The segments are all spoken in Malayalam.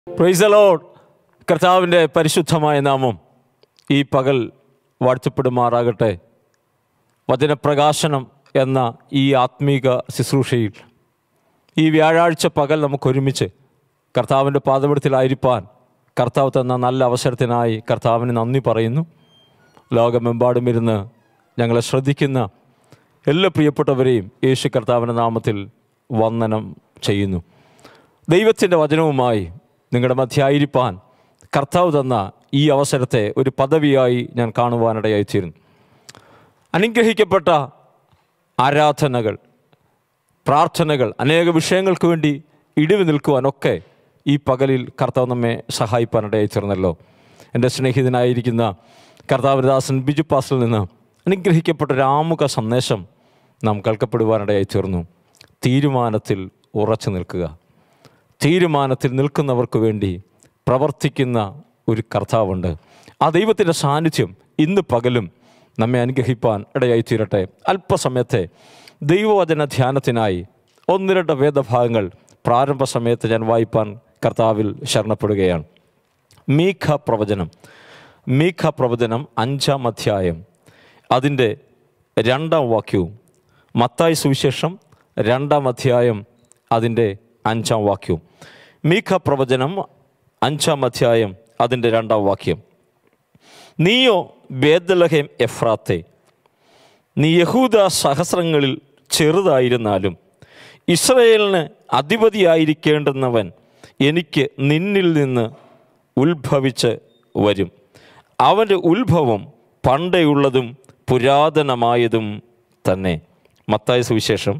പ്രൈസലോഡ് കർത്താവിൻ്റെ പരിശുദ്ധമായ നാമം ഈ പകൽ വാഴ്ത്തപ്പെടുമാറാകട്ടെ വചനപ്രകാശനം എന്ന ഈ ആത്മീക ശുശ്രൂഷയിൽ ഈ വ്യാഴാഴ്ച പകൽ നമുക്കൊരുമിച്ച് കർത്താവിൻ്റെ പാതപടത്തിലായിരിക്കാൻ കർത്താവ് തന്ന നല്ല അവസരത്തിനായി കർത്താവിന് നന്ദി പറയുന്നു ലോകമെമ്പാടും ഇരുന്ന് ഞങ്ങളെ ശ്രദ്ധിക്കുന്ന എല്ലാ പ്രിയപ്പെട്ടവരെയും യേശു കർത്താവിൻ്റെ നാമത്തിൽ വന്ദനം ചെയ്യുന്നു ദൈവത്തിൻ്റെ വചനവുമായി നിങ്ങളുടെ മധ്യായിരിക്കാൻ കർത്താവ് തന്ന ഈ അവസരത്തെ ഒരു പദവിയായി ഞാൻ കാണുവാനിടയായിത്തീരുന്നു അനുഗ്രഹിക്കപ്പെട്ട ആരാധനകൾ പ്രാർത്ഥനകൾ അനേക വിഷയങ്ങൾക്ക് വേണ്ടി ഇടിവ് നിൽക്കുവാനൊക്കെ ഈ പകലിൽ കർത്താവ് നമ്മെ സഹായിപ്പാനിടയായി തീർന്നല്ലോ എൻ്റെ സ്നേഹിതനായിരിക്കുന്ന കർത്താവദാസൻ ബിജു പാസിൽ നിന്ന് അനുഗ്രഹിക്കപ്പെട്ട ഒരു ആമുഖ സന്ദേശം നാം കേൾക്കപ്പെടുവാനിടയായി തീർന്നു തീരുമാനത്തിൽ ഉറച്ചു നിൽക്കുക തീരുമാനത്തിൽ നിൽക്കുന്നവർക്ക് വേണ്ടി പ്രവർത്തിക്കുന്ന ഒരു കർത്താവുണ്ട് ആ ദൈവത്തിൻ്റെ സാന്നിധ്യം ഇന്ന് പകലും നമ്മെ അനുഗ്രഹിപ്പാൻ ഇടയായി തീരട്ടെ അല്പസമയത്തെ ദൈവവചന ധ്യാനത്തിനായി ഒന്ന് രണ്ട് വേദഭാഗങ്ങൾ പ്രാരംഭ സമയത്ത് ഞാൻ വായിപ്പാൻ കർത്താവിൽ ശരണപ്പെടുകയാണ് മീഖ പ്രവചനം മീഖ പ്രവചനം അഞ്ചാം അധ്യായം അതിൻ്റെ രണ്ടാം വാക്യവും മത്തായി സുവിശേഷം രണ്ടാം അധ്യായം അതിൻ്റെ അഞ്ചാം വാക്യവും മീഖ പ്രവചനം അഞ്ചാം അധ്യായം അതിൻ്റെ രണ്ടാം വാക്യം നീയോ ബേദലഹേം എഫ്രാത്തെ നീ യഹൂദ സഹസ്രങ്ങളിൽ ചെറുതായിരുന്നാലും ഇസ്രയേലിന് അധിപതിയായിരിക്കേണ്ടുന്നവൻ എനിക്ക് നിന്നിൽ നിന്ന് ഉത്ഭവിച്ച് വരും അവൻ്റെ ഉത്ഭവം പണ്ടേയുള്ളതും പുരാതനമായതും തന്നെ മത്തായ സുവിശേഷം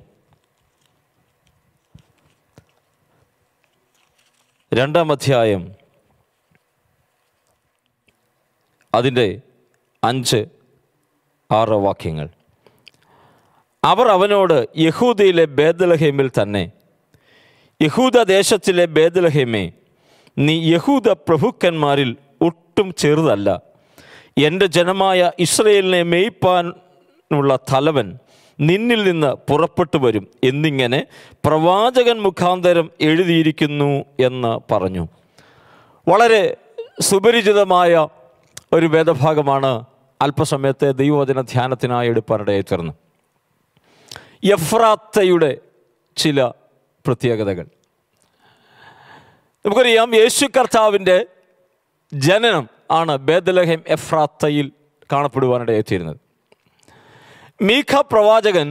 രണ്ടാം അധ്യായം അതിൻ്റെ അഞ്ച് ആറ് വാക്യങ്ങൾ അവർ അവനോട് യഹൂദയിലെ ബേദലഹേമിൽ തന്നെ യഹൂദ ദേശത്തിലെ ബേദലഹേമേ നീ യഹൂദ പ്രഭുക്കന്മാരിൽ ഒട്ടും ചെറുതല്ല എൻ്റെ ജനമായ ഇസ്രയേലിനെ മേയ്പ്പാനുള്ള തലവൻ നിന്നിൽ നിന്ന് പുറപ്പെട്ടു വരും എന്നിങ്ങനെ പ്രവാചകൻ മുഖാന്തരം എഴുതിയിരിക്കുന്നു എന്ന് പറഞ്ഞു വളരെ സുപരിചിതമായ ഒരു വേദഭാഗമാണ് അല്പസമയത്തെ ദൈവവചന ധ്യാനത്തിനായി എടുപ്പാനിടയായി തീർന്നു എഫ്രാത്തയുടെ ചില പ്രത്യേകതകൾ നമുക്കറിയാം യേശു കർത്താവിൻ്റെ ജനനം ആണ് ബേദലഹം എഫ്രാത്തയിൽ കാണപ്പെടുവാനിടയെത്തിയിരുന്നത് മീഖ പ്രവാചകൻ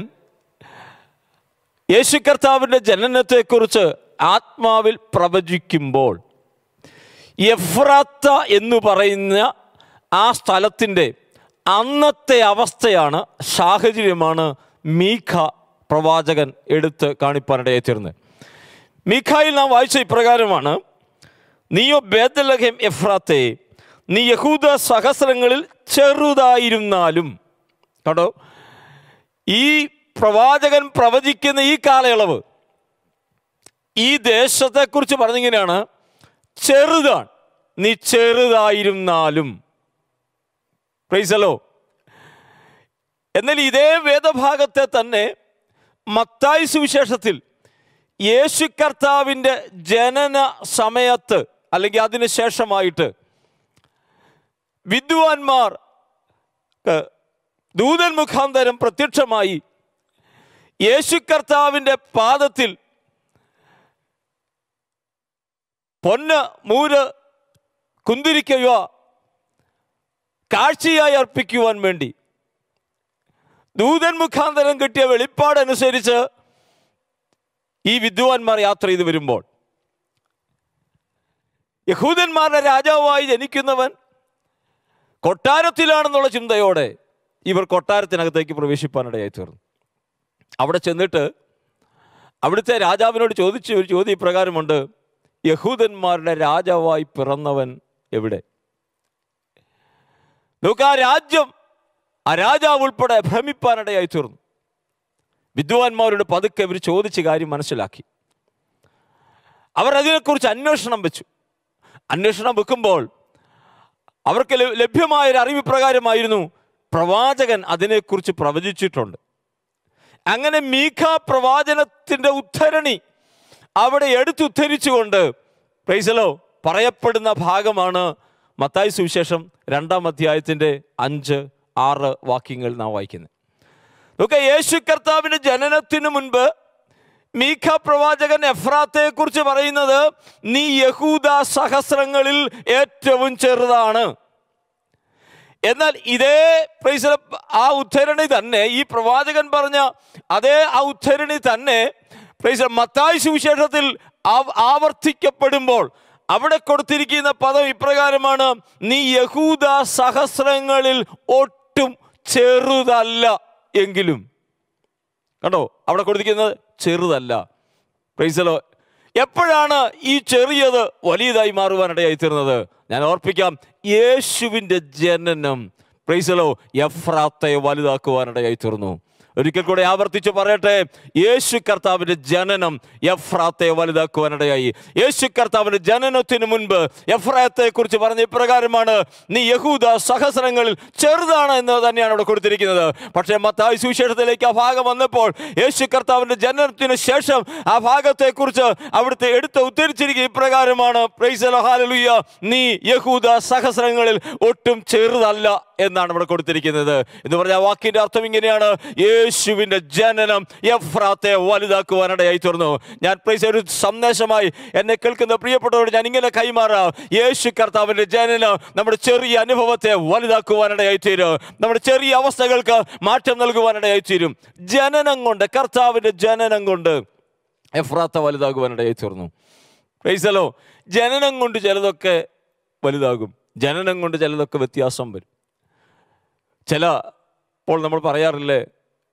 യേശു കർത്താവിൻ്റെ ജനനത്തെക്കുറിച്ച് ആത്മാവിൽ പ്രവചിക്കുമ്പോൾ എഫ്രാത്ത എന്ന് പറയുന്ന ആ സ്ഥലത്തിൻ്റെ അന്നത്തെ അവസ്ഥയാണ് സാഹചര്യമാണ് മീഖ പ്രവാചകൻ എടുത്ത് കാണിപ്പാനിടയായി തീർന്നത് മീഖായിൽ നാം വായിച്ച ഇപ്രകാരമാണ് നീയോ ബേദലഹം എഫ്രാത്തെ നീ യഹൂദ സഹസ്രങ്ങളിൽ ചെറുതായിരുന്നാലും കേട്ടോ ഈ പ്രവാചകൻ പ്രവചിക്കുന്ന ഈ കാലയളവ് ഈ ദേശത്തെക്കുറിച്ച് പറഞ്ഞിങ്ങനെയാണ് ചെറുതാണ് നീ ചെറുതായിരുന്നാലും പ്രൈസലോ എന്നാൽ ഇതേ വേദഭാഗത്തെ തന്നെ മത്തായി സുവിശേഷത്തിൽ യേശു കർത്താവിൻ്റെ ജനന സമയത്ത് അല്ലെങ്കിൽ അതിന് ശേഷമായിട്ട് വിദ്വാൻമാർ ഏഹ്, ദൂതൻ മുഖാന്തരം പ്രത്യക്ഷമായി യേശു കർത്താവിൻ്റെ പാദത്തിൽ പൊന്ന് മൂര് കുന്തിരിക്കുക കാഴ്ചയായി അർപ്പിക്കുവാൻ വേണ്ടി ദൂതൻ മുഖാന്തരം കിട്ടിയ വെളിപ്പാടനുസരിച്ച് ഈ വിദ്വാൻമാർ യാത്ര ചെയ്ത് വരുമ്പോൾ യഹൂദന്മാരുടെ രാജാവായി ജനിക്കുന്നവൻ കൊട്ടാരത്തിലാണെന്നുള്ള ചിന്തയോടെ ഇവർ കൊട്ടാരത്തിനകത്തേക്ക് പ്രവേശിപ്പാനിടയായി തീർന്നു അവിടെ ചെന്നിട്ട് അവിടുത്തെ രാജാവിനോട് ചോദിച്ച ഒരു ചോദ്യം ഇപ്രകാരമുണ്ട് യഹൂദന്മാരുടെ രാജാവായി പിറന്നവൻ എവിടെ നോക്ക് ആ രാജ്യം ആ രാജാവ് ഉൾപ്പെടെ ഭ്രമിപ്പാനിടയായി തീർന്നു വിദ്വാൻമാരോട് പതുക്കെ ഇവർ ചോദിച്ച കാര്യം മനസ്സിലാക്കി അവർ അതിനെക്കുറിച്ച് അന്വേഷണം വെച്ചു അന്വേഷണം വെക്കുമ്പോൾ അവർക്ക് ലഭ്യ- ലഭ്യമായ ഒരു അറിവ് പ്രകാരമായിരുന്നു പ്രവാചകൻ അതിനെക്കുറിച്ച് പ്രവചിച്ചിട്ടുണ്ട് അങ്ങനെ മീഖ പ്രവാചനത്തിൻ്റെ ഉദ്ധരണി അവിടെ എടുത്തുദ്ധരിച്ചുകൊണ്ട് പ്രൈസലോ പറയപ്പെടുന്ന ഭാഗമാണ് മത്തായി സുവിശേഷം രണ്ടാം അധ്യായത്തിൻ്റെ അഞ്ച് ആറ് വാക്യങ്ങൾ നാം വായിക്കുന്നത് നോക്കെ യേശു കർത്താവിൻ്റെ ജനനത്തിന് മുൻപ് മീഖ പ്രവാചകൻ എഫ്രാത്തെ കുറിച്ച് പറയുന്നത് നീ യഹൂദ സഹസ്രങ്ങളിൽ ഏറ്റവും ചെറുതാണ് എന്നാൽ ഇതേ പ്രൈസ് ആ ഉദ്ധരണി തന്നെ ഈ പ്രവാചകൻ പറഞ്ഞ അതേ ആ ഉദ്ധരണി തന്നെ പ്രൈസ് മത്തായി സുവിശേഷത്തിൽ ആവ്- ആവർത്തിക്കപ്പെടുമ്പോൾ അവിടെ കൊടുത്തിരിക്കുന്ന പദം ഇപ്രകാരമാണ് നീ യഹൂദ സഹസ്രങ്ങളിൽ ഒട്ടും ചെറുതല്ല എങ്കിലും കണ്ടോ അവിടെ കൊടുത്തിരിക്കുന്നത് ചെറുതല്ല പ്രൈസലോ എപ്പോഴാണ് ഈ ചെറിയത് വലിയതായി മാറുവാനിടയായി തീർന്നത് ഞാൻ ഓർപ്പിക്കാം യേശുവിൻ്റെ ജനനം പ്രൈസലോ എഫ്രാത്തെ വലുതാക്കുവാനിടയായി തീർന്നു ഒരിക്കൽ കൂടെ ആവർത്തിച്ച് പറയട്ടെ യേശു കർത്താവിന്റെ ജനനം എഫ്രാത്തെ വലുതാക്കുവാനിടയായി യേശു കർത്താവിന്റെ ജനനത്തിന് മുൻപ് എഫ്രാത്തെ കുറിച്ച് പറഞ്ഞ ഇപ്രകാരമാണ് നീ യഹൂദ സഹസ്രങ്ങളിൽ ചെറുതാണ് എന്ന് തന്നെയാണ് അവിടെ കൊടുത്തിരിക്കുന്നത് പക്ഷേ മത്തായി സുവിശേഷത്തിലേക്ക് ആ ഭാഗം വന്നപ്പോൾ യേശു കർത്താവിന്റെ ജനനത്തിന് ശേഷം ആ ഭാഗത്തെക്കുറിച്ച് അവിടുത്തെ എടുത്ത് ഉദ്ധരിച്ചിരിക്കുന്ന ഇപ്രകാരമാണ് പ്രൈസ് ഹാലലുയ്യ നീ യഹൂദ സഹസ്രങ്ങളിൽ ഒട്ടും ചെറുതല്ല എന്നാണ് ഇവിടെ കൊടുത്തിരിക്കുന്നത് എന്ന് പറഞ്ഞ ആ വാക്കിന്റെ അർത്ഥം ഇങ്ങനെയാണ് യേശുവിന്റെ ജനനം എഫ്രാത്തെ വലുതാക്കുവാനിടയായി തീർന്നു ഞാൻ പ്രൈസ് ഒരു സന്ദേശമായി എന്നെ കേൾക്കുന്ന പ്രിയപ്പെട്ടവരോട് ഞാൻ ഇങ്ങനെ കൈമാറാം യേശു കർത്താവിന്റെ ജനനം നമ്മുടെ ചെറിയ അനുഭവത്തെ വലുതാക്കുവാനിടയായി തീരും നമ്മുടെ ചെറിയ അവസ്ഥകൾക്ക് മാറ്റം നൽകുവാനിടയായി തീരും ജനനം കൊണ്ട് കർത്താവിന്റെ ജനനം കൊണ്ട് എഫ്രാത്ത വലുതാകുവാനിടയായി തീർന്നു പ്രൈസലോ ജനനം കൊണ്ട് ചിലതൊക്കെ വലുതാകും ജനനം കൊണ്ട് ചിലതൊക്കെ വ്യത്യാസം വരും ചില ഇപ്പോൾ നമ്മൾ പറയാറില്ലേ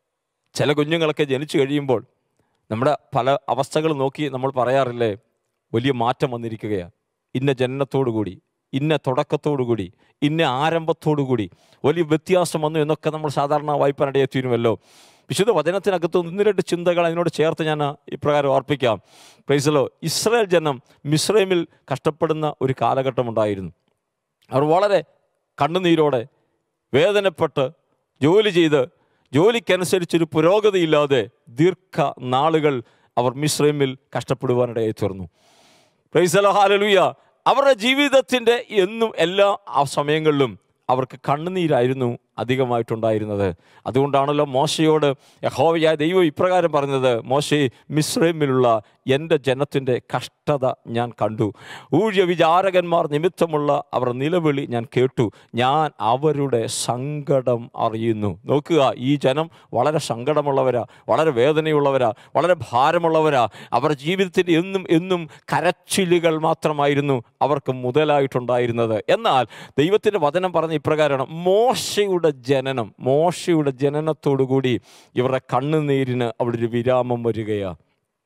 ചില കുഞ്ഞുങ്ങളൊക്കെ ജനിച്ചു കഴിയുമ്പോൾ നമ്മുടെ പല അവസ്ഥകൾ നോക്കി നമ്മൾ പറയാറില്ലേ വലിയ മാറ്റം വന്നിരിക്കുകയാണ് ഇന്ന ജനനത്തോടു കൂടി ഇന്ന തുടക്കത്തോടു കൂടി ഇന്ന ആരംഭത്തോടു കൂടി വലിയ വ്യത്യാസം വന്നു എന്നൊക്കെ നമ്മൾ സാധാരണ വായ്പാനിടയെ തീരുമല്ലോ വിശുദ്ധ വചനത്തിനകത്ത് ഒന്ന് രണ്ട് ചിന്തകൾ അതിനോട് ചേർത്ത് ഞാൻ ഇപ്രകാരം ഓർപ്പിക്കാം പ്രൈസലോ ഇസ്രായേൽ ജനം മിസ്രൈമിൽ കഷ്ടപ്പെടുന്ന ഒരു കാലഘട്ടമുണ്ടായിരുന്നു അവർ വളരെ കണ്ണുനീരോടെ വേദനപ്പെട്ട് ജോലി ചെയ്ത് ജോലിക്കനുസരിച്ചൊരു പുരോഗതിയില്ലാതെ ദീർഘ നാളുകൾ അവർ മിശ്രമിൽ കഷ്ടപ്പെടുവാനിടയായി തീർന്നു പ്രൈസലോ ഹാലലുയ അവരുടെ ജീവിതത്തിൻ്റെ എന്നും എല്ലാ ആ സമയങ്ങളിലും അവർക്ക് കണ്ണുനീരായിരുന്നു അധികമായിട്ടുണ്ടായിരുന്നത് അതുകൊണ്ടാണല്ലോ മോശയോട് യഹോവയായ ദൈവം ഇപ്രകാരം പറഞ്ഞത് മോശയെ മിശ്രമിലുള്ള എൻ്റെ ജനത്തിൻ്റെ കഷ്ടത ഞാൻ കണ്ടു ഊഴിയ വിചാരകന്മാർ നിമിത്തമുള്ള അവർ നിലവിളി ഞാൻ കേട്ടു ഞാൻ അവരുടെ സങ്കടം അറിയുന്നു നോക്കുക ഈ ജനം വളരെ സങ്കടമുള്ളവരാ വളരെ വേദനയുള്ളവരാ വളരെ ഭാരമുള്ളവരാ അവരുടെ ജീവിതത്തിൽ എന്നും എന്നും കരച്ചിലുകൾ മാത്രമായിരുന്നു അവർക്ക് മുതലായിട്ടുണ്ടായിരുന്നത് എന്നാൽ ദൈവത്തിൻ്റെ വചനം പറഞ്ഞ ഇപ്രകാരമാണ് മോശയുടെ ജനനം മോശയുടെ ജനനത്തോടുകൂടി ഇവരുടെ കണ്ണുനീരിന് അവിടെ ഒരു വിരാമം വരികയാണ്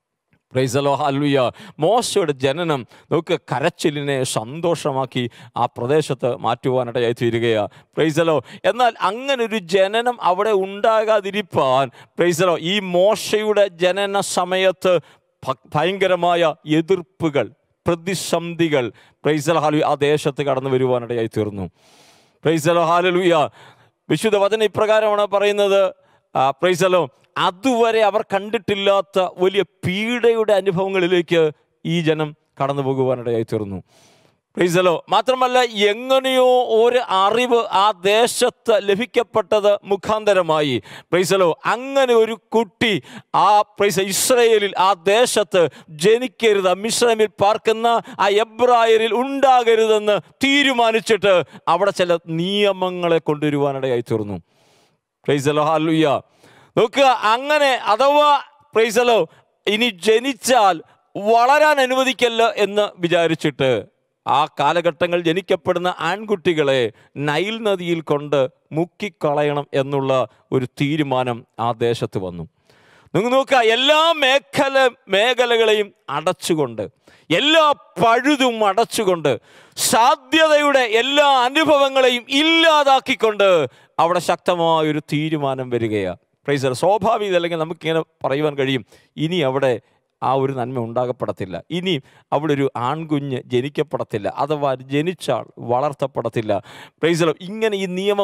പ്രൈസലോ ഹല്ലുയ മോശയുടെ ജനനം നമുക്ക് കരച്ചിലിനെ സന്തോഷമാക്കി ആ പ്രദേശത്ത് മാറ്റുവാനിടയായി തീരുകയാണ് പ്രൈസലോ എന്നാൽ അങ്ങനെ ഒരു ജനനം അവിടെ ഉണ്ടാകാതിരിപ്പാൻ പ്രൈസലോ ഈ മോശയുടെ ജനന സമയത്ത് ഭ- ഭയങ്കരമായ എതിർപ്പുകൾ പ്രതിസന്ധികൾ പ്രൈസല ഹാലു ആ ദേശത്ത് കടന്നു വരുവാനിടയായി തീർന്നു പ്രൈസലോ ഹാലലുയ വിശുദ്ധ വചന ഇപ്രകാരമാണ് പറയുന്നത് ആ, പ്രൈസലോ അതുവരെ അവർ കണ്ടിട്ടില്ലാത്ത വലിയ പീഡയുടെ അനുഭവങ്ങളിലേക്ക് ഈ ജനം കടന്നു പോകുവാനിടയായി തീർന്നു പ്രൈസലോ മാത്രമല്ല എങ്ങനെയോ ഒരു അറിവ് ആ ദേശത്ത് ലഭിക്കപ്പെട്ടത് മുഖാന്തരമായി പ്രൈസലോ അങ്ങനെ ഒരു കുട്ടി ആ പ്രൈസ ഇസ്രയേലിൽ ആ ദേശത്ത് ജനിക്കരുത് ആ മിശ്രമിൽ പാർക്കുന്ന ആ എബ്രായരിൽ ഉണ്ടാകരുതെന്ന് തീരുമാനിച്ചിട്ട് അവിടെ ചില നിയമങ്ങളെ കൊണ്ടുവരുവാനിടയായി തീർന്നു പ്രൈസലോ ഹാലുയ്യ നോക്കുക അങ്ങനെ അഥവാ പ്രൈസലോ ഇനി ജനിച്ചാൽ വളരാൻ അനുവദിക്കല്ല എന്ന് വിചാരിച്ചിട്ട് ആ കാലഘട്ടങ്ങൾ ജനിക്കപ്പെടുന്ന ആൺകുട്ടികളെ നൈൽ നദിയിൽ കൊണ്ട് മുക്കിക്കളയണം എന്നുള്ള ഒരു തീരുമാനം ആ ദേശത്ത് വന്നു നിങ്ങൾ നോക്കുക എല്ലാ മേഖല മേഖലകളെയും അടച്ചുകൊണ്ട് എല്ലാ പഴുതും അടച്ചുകൊണ്ട് സാധ്യതയുടെ എല്ലാ അനുഭവങ്ങളെയും ഇല്ലാതാക്കിക്കൊണ്ട് അവിടെ ശക്തമായ ഒരു തീരുമാനം വരികയാണ് പ്രൈസർ സ്വാഭാവിക അല്ലെങ്കിൽ നമുക്കിങ്ങനെ പറയുവാൻ കഴിയും ഇനി അവിടെ ആ ഒരു നന്മ ഉണ്ടാകപ്പെടത്തില്ല ഇനി അവിടെ ഒരു ആൺകുഞ്ഞ് ജനിക്കപ്പെടത്തില്ല അഥവാ ജനിച്ചാൽ വളർത്തപ്പെടത്തില്ല പ്രൈസലോ ഇങ്ങനെ ഈ നിയമം നിൽ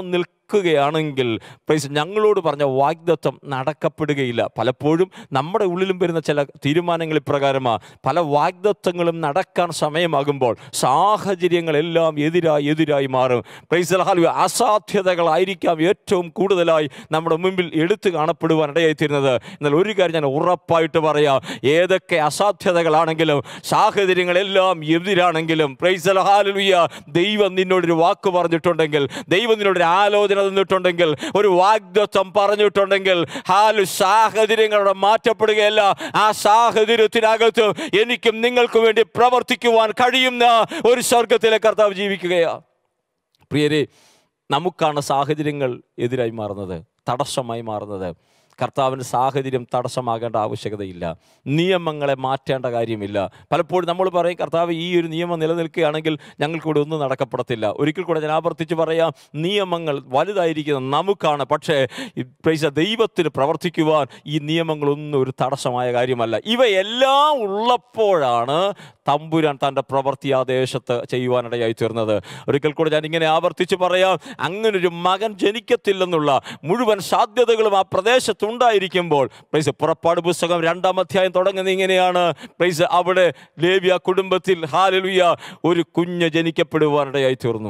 നിൽക്കുകയാണെങ്കിൽ പ്രൈസ് ഞങ്ങളോട് പറഞ്ഞ വാഗ്ദത്വം നടക്കപ്പെടുകയില്ല പലപ്പോഴും നമ്മുടെ ഉള്ളിലും വരുന്ന ചില തീരുമാനങ്ങൾ ഇപ്രകാരമാണ് പല വാഗ്ദത്വങ്ങളും നടക്കാൻ സമയമാകുമ്പോൾ സാഹചര്യങ്ങളെല്ലാം എതിരായി എതിരായി മാറും പ്രൈസ് ഹാലു അസാധ്യതകളായിരിക്കാം ഏറ്റവും കൂടുതലായി നമ്മുടെ മുമ്പിൽ എടുത്തു കാണപ്പെടുവാൻ ഇടയായിത്തീരുന്നത് എന്നാൽ ഒരു കാര്യം ഞാൻ ഉറപ്പായിട്ട് പറയാം ഏതൊക്കെ അസാധ്യതകളാണെങ്കിലും സാഹചര്യങ്ങളെല്ലാം എതിരാണെങ്കിലും പ്രൈസ് ഹാലുയ ദൈവം നിന്നോടൊരു വാക്ക് പറഞ്ഞിട്ടുണ്ടെങ്കിൽ ദൈവം നിന്നോടൊരു ആലോചന തന്നിട്ടുണ്ടെങ്കിൽ ഒരു വാഗ്ദത്വം പറഞ്ഞിട്ടുണ്ടെങ്കിൽ ഹാലു സാഹചര്യങ്ങളുടെ മാറ്റപ്പെടുകയല്ല ആ സാഹചര്യത്തിനകത്ത് എനിക്കും നിങ്ങൾക്കും വേണ്ടി പ്രവർത്തിക്കുവാൻ കഴിയുന്ന ഒരു സ്വർഗത്തിലെ കർത്താവ് ജീവിക്കുകയാണ് പ്രിയരെ നമുക്കാണ് സാഹചര്യങ്ങൾ എതിരായി മാറുന്നത് തടസ്സമായി മാറുന്നത് കർത്താവിന് സാഹചര്യം തടസ്സമാകേണ്ട ആവശ്യകതയില്ല നിയമങ്ങളെ മാറ്റേണ്ട കാര്യമില്ല പലപ്പോഴും നമ്മൾ പറയും കർത്താവ് ഈ ഒരു നിയമം നിലനിൽക്കുകയാണെങ്കിൽ ഞങ്ങൾക്കിവിടെ ഒന്നും നടക്കപ്പെടത്തില്ല ഒരിക്കൽ കൂടെ ഞാൻ ആവർത്തിച്ച് പറയാം നിയമങ്ങൾ വലുതായിരിക്കുന്ന നമുക്കാണ് പക്ഷേ ഈ പ്രൈസ ദൈവത്തിന് പ്രവർത്തിക്കുവാൻ ഈ നിയമങ്ങളൊന്നും ഒരു തടസ്സമായ കാര്യമല്ല ഇവയെല്ലാം ഉള്ളപ്പോഴാണ് തമ്പുരാൻ തൻ്റെ പ്രവൃത്തി ആ ദേശത്ത് ചെയ്യുവാനിടയായി തീർന്നത് ഒരിക്കൽ കൂടെ ഞാൻ ഇങ്ങനെ ആവർത്തിച്ച് പറയാം അങ്ങനൊരു മകൻ ജനിക്കത്തില്ലെന്നുള്ള മുഴുവൻ സാധ്യതകളും ആ പ്രദേശത്തുണ്ടായിരിക്കുമ്പോൾ പ്രൈസ് പുറപ്പാട് പുസ്തകം രണ്ടാം അധ്യായം തുടങ്ങുന്നത് ഇങ്ങനെയാണ് പ്രൈസ് അവിടെ ലേവ്യ കുടുംബത്തിൽ ഹാലലുയ ഒരു കുഞ്ഞ് ജനിക്കപ്പെടുവാനിടയായി തീർന്നു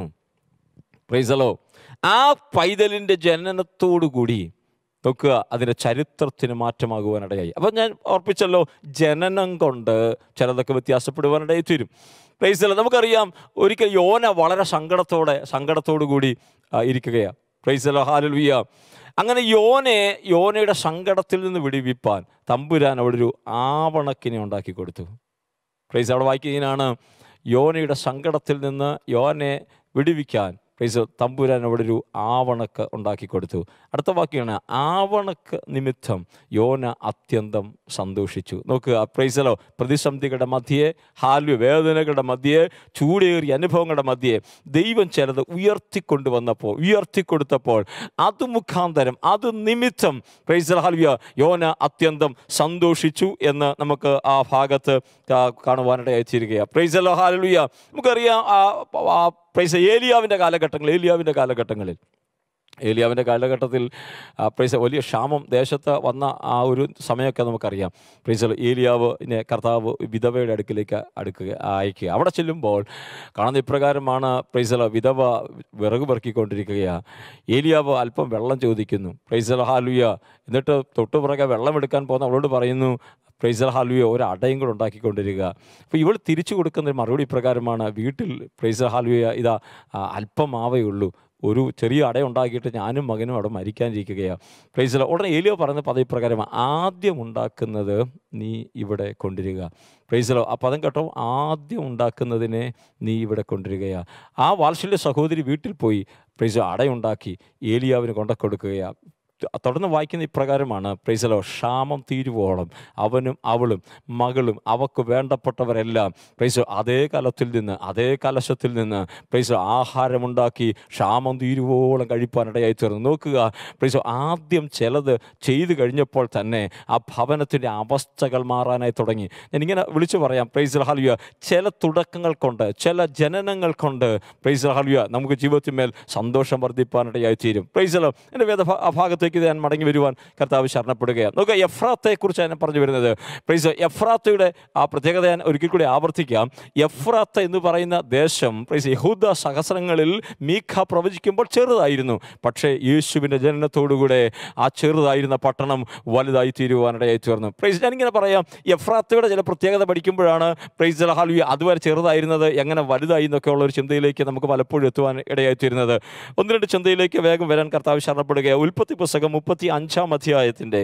പ്രൈസലോ ആ പൈതലിൻ്റെ ജനനത്തോടു കൂടി നോക്കുക അതിൻ്റെ ചരിത്രത്തിന് മാറ്റമാകുവാനിടയായി അപ്പം ഞാൻ ഓർപ്പിച്ചല്ലോ ജനനം കൊണ്ട് ചിലതൊക്കെ വ്യത്യാസപ്പെടുവാനിടയായി തീരും പ്രൈസല നമുക്കറിയാം ഒരിക്കൽ യോന വളരെ സങ്കടത്തോടെ സങ്കടത്തോടു കൂടി ആ, ഇരിക്കുകയാണ് പ്രൈസല ഹാലുവിയ അങ്ങനെ യോനെ യോനയുടെ സങ്കടത്തിൽ നിന്ന് വിടിവിപ്പാൻ തമ്പുരാൻ അവിടെ ഒരു ആവണക്കിനെ ഉണ്ടാക്കി കൊടുത്തു പ്രൈസ് അവിടെ വായിക്കുന്നതിനാണ് യോനയുടെ സങ്കടത്തിൽ നിന്ന് യോനെ വിടുവിക്കാൻ പ്രൈസ് തമ്പുരാൻ അവിടെ ഒരു ആവണക്ക് ഉണ്ടാക്കി കൊടുത്തു അടുത്ത വാക്യാണ് ആവണക്ക് നിമിത്തം യോന അത്യന്തം സന്തോഷിച്ചു നോക്കുക പ്രൈസലോ പ്രതിസന്ധികളുടെ മധ്യേ ഹാല്യ വേദനകളുടെ മധ്യേ ചൂടേറിയ അനുഭവങ്ങളുടെ മധ്യേ ദൈവം ചിലത് ഉയർത്തിക്കൊണ്ടുവന്നപ്പോൾ ഉയർത്തിക്കൊടുത്തപ്പോൾ അത് മുഖാന്തരം അത് നിമിത്തം പ്രൈസൽ ഹാൽവിയ യോന അത്യന്തം സന്തോഷിച്ചു എന്ന് നമുക്ക് ആ ഭാഗത്ത് കാ- കാണുവാനിടയായി തീരുകയാണ് പ്രൈസൽ ഹാലുയ നമുക്കറിയാം ആ ആ പ്രൈസ് ഏലിയാവിൻ്റെ കാലഘട്ടങ്ങൾ ഏലിയാവിൻ്റെ കാലഘട്ടങ്ങളിൽ ഏലിയാവിൻ്റെ കാലഘട്ടത്തിൽ ആ, പ്രൈസ് വലിയ ക്ഷാമം ദേശത്ത് വന്ന ആ ഒരു സമയമൊക്കെ നമുക്കറിയാം പ്രൈസ് ഏലിയാവിനെ കർത്താവ് വിധവയുടെ അടുക്കിലേക്ക് അടുക്കുക അയക്കുക അവിടെ ചെല്ലുമ്പോൾ കാണുന്ന ഇപ്രകാരമാണ് പ്രൈസല വിധവ വിറക് പെറുക്കിക്കൊണ്ടിരിക്കുകയാണ് ഏലിയാവ് അല്പം വെള്ളം ചോദിക്കുന്നു പ്രൈസല ഹാലുയ എന്നിട്ട് തൊട്ടുപുറകെ വെള്ളം എടുക്കാൻ പോകുന്ന അവളോട് പറയുന്നു പ്രൈസൽ ഹാലുയ ഒരു അടയും കൂടെ ഉണ്ടാക്കിക്കൊണ്ടിരിക്കുക അപ്പോൾ ഇവൾ തിരിച്ചു കൊടുക്കുന്ന ഒരു മറുപടി പ്രകാരമാണ് വീട്ടിൽ പ്രൈസൽ ഹാലുയ ഇതാ ആ, അല്പം മാവേ ഉള്ളൂ ഒരു ചെറിയ അട ഉണ്ടാക്കിയിട്ട് ഞാനും മകനും അവിടെ മരിക്കാനിരിക്കുകയാണ് പ്രൈസല ഉടനെ ഏലിയോ പറയുന്ന പദവി പ്രകാരമാണ് ആദ്യം ഉണ്ടാക്കുന്നത് നീ ഇവിടെ കൊണ്ടുവരിക പ്രൈസലോ ആ പദം കേട്ടോ ആദ്യം ഉണ്ടാക്കുന്നതിനെ നീ ഇവിടെ കൊണ്ടുവരികയാണ് ആ വാത്സല്യ സഹോദരി വീട്ടിൽ പോയി പ്രൈസോ അടയുണ്ടാക്കി ഏലിയാവിന് കൊണ്ട കൊടുക്കുകയാണ് തുടർന്ന് വായിക്കുന്ന ഇപ്രകാരമാണ് പ്രൈസലോ ക്ഷാമം തീരുവോളം അവനും അവളും മകളും അവക്ക് വേണ്ടപ്പെട്ടവരെല്ലാം പ്രൈസോ അതേ കലത്തിൽ നിന്ന് അതേ കലശത്തിൽ നിന്ന് പ്രൈസോ ആഹാരമുണ്ടാക്കി ക്ഷാമം തീരുവോളം കഴിപ്പാനിടയായി തീർന്നു നോക്കുക പ്രൈസോ ആദ്യം ചിലത് ചെയ്തു കഴിഞ്ഞപ്പോൾ തന്നെ ആ ഭവനത്തിൻ്റെ അവസ്ഥകൾ മാറാനായി തുടങ്ങി ഞാനിങ്ങനെ വിളിച്ചു പറയാം പ്രൈസ് ഹാലുയ ചില തുടക്കങ്ങൾ കൊണ്ട് ചില ജനനങ്ങൾ കൊണ്ട് പ്രൈസ് ഹാലുയ നമുക്ക് ജീവിതത്തിന്മേൽ സന്തോഷം വർദ്ധിപ്പാനിടയായി തീരും പ്രൈസലോ എൻ്റെ വേദ ആ ഭാഗത്തേക്ക് ഞാൻ മടങ്ങി വരുവാൻ കർത്താവ് ശരണപ്പെടുകയാണ് നോക്കുക എഫ്രാത്തെക്കുറിച്ച് ഞാൻ പറഞ്ഞു വരുന്നത് പ്രൈസ് എഫ്രാത്തയുടെ ആ പ്രത്യേകത ഞാൻ ഒരിക്കൽ കൂടി ആവർത്തിക്കാം എഫ്രാത്ത എന്ന് പറയുന്ന ദേശം പ്രൈസ് യഹൂദ സഹസ്രങ്ങളിൽ മീഖ പ്രവചിക്കുമ്പോൾ ചെറുതായിരുന്നു പക്ഷേ യേശുവിൻ്റെ ജനനത്തോടുകൂടെ ആ ചെറുതായിരുന്ന പട്ടണം വലുതായി തീരുവാനിടയായി തീർന്നു പ്രൈസ് ഞാനിങ്ങനെ പറയാം എഫ്രാത്തയുടെ ചില പ്രത്യേകത പഠിക്കുമ്പോഴാണ് പ്രൈസ് ഹാലു അതുവരെ ചെറുതായിരുന്നത് എങ്ങനെ വലുതായി എന്നൊക്കെ ഉള്ള ഒരു ചിന്തയിലേക്ക് നമുക്ക് പലപ്പോഴും എത്തുവാൻ ഇടയായി തീരുന്നത് ഒന്ന് രണ്ട് ചിന്തയിലേക്ക് വേഗം വരാൻ കർത്താവ് ശരണപ്പെടുക ഉൽപ്പത്തി പുസ്തകം മുപ്പത്തി അഞ്ചാം അധ്യായത്തിൻ്റെ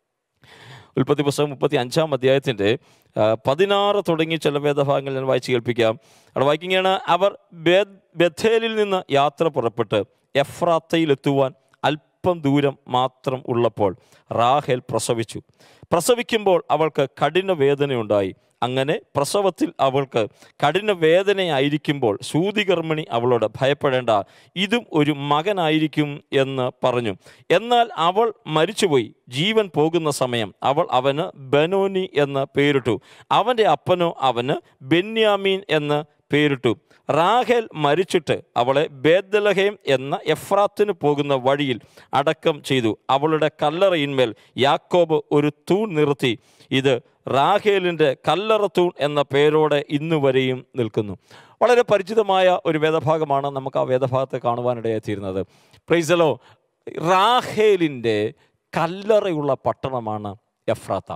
ഉൽപ്പത്തി പുസ്തകം മുപ്പത്തി അഞ്ചാം അധ്യായത്തിൻ്റെ ആ, പതിനാറ് തുടങ്ങി ചില വേദഭാഗങ്ങൾ ഞാൻ വായിച്ച് കേൾപ്പിക്കാം അവിടെ വായിക്കുകയാണ് അവർ ബെ- ബഥേലിൽ നിന്ന് യാത്ര പുറപ്പെട്ട് എഫ്രാത്തയിലെത്തുവാൻ അല്പം ദൂരം മാത്രം ഉള്ളപ്പോൾ റാഹേൽ പ്രസവിച്ചു പ്രസവിക്കുമ്പോൾ അവൾക്ക് കഠിന വേദനയുണ്ടായി അങ്ങനെ പ്രസവത്തിൽ അവൾക്ക് കഠിന വേദനയായിരിക്കുമ്പോൾ സൂതികർമ്മിണി അവളോട് ഭയപ്പെടേണ്ട ഇതും ഒരു മകനായിരിക്കും എന്ന് പറഞ്ഞു എന്നാൽ അവൾ മരിച്ചുപോയി ജീവൻ പോകുന്ന സമയം അവൾ അവന് ബനോനി എന്ന് പേരിട്ടു അവൻ്റെ അപ്പനോ അവന് ബെന്യാമീൻ എന്ന് പേരിട്ടു റാഹേൽ മരിച്ചിട്ട് അവളെ ബേദലഹേം എന്ന എഫ്രാത്തിന് പോകുന്ന വഴിയിൽ അടക്കം ചെയ്തു അവളുടെ കല്ലറയിന്മേൽ യാക്കോബ് ഒരു തൂൺ നിർത്തി ഇത് റാഹേലിൻ്റെ കല്ലറ തൂൺ എന്ന പേരോടെ ഇന്നു വരെയും നിൽക്കുന്നു വളരെ പരിചിതമായ ഒരു വേദഭാഗമാണ് നമുക്ക് ആ വേദഭാഗത്തെ കാണുവാനിടയായി തീരുന്നത് പ്രൈസലോ റാഹേലിൻ്റെ കല്ലറയുള്ള പട്ടണമാണ് എഫ്രാത്ത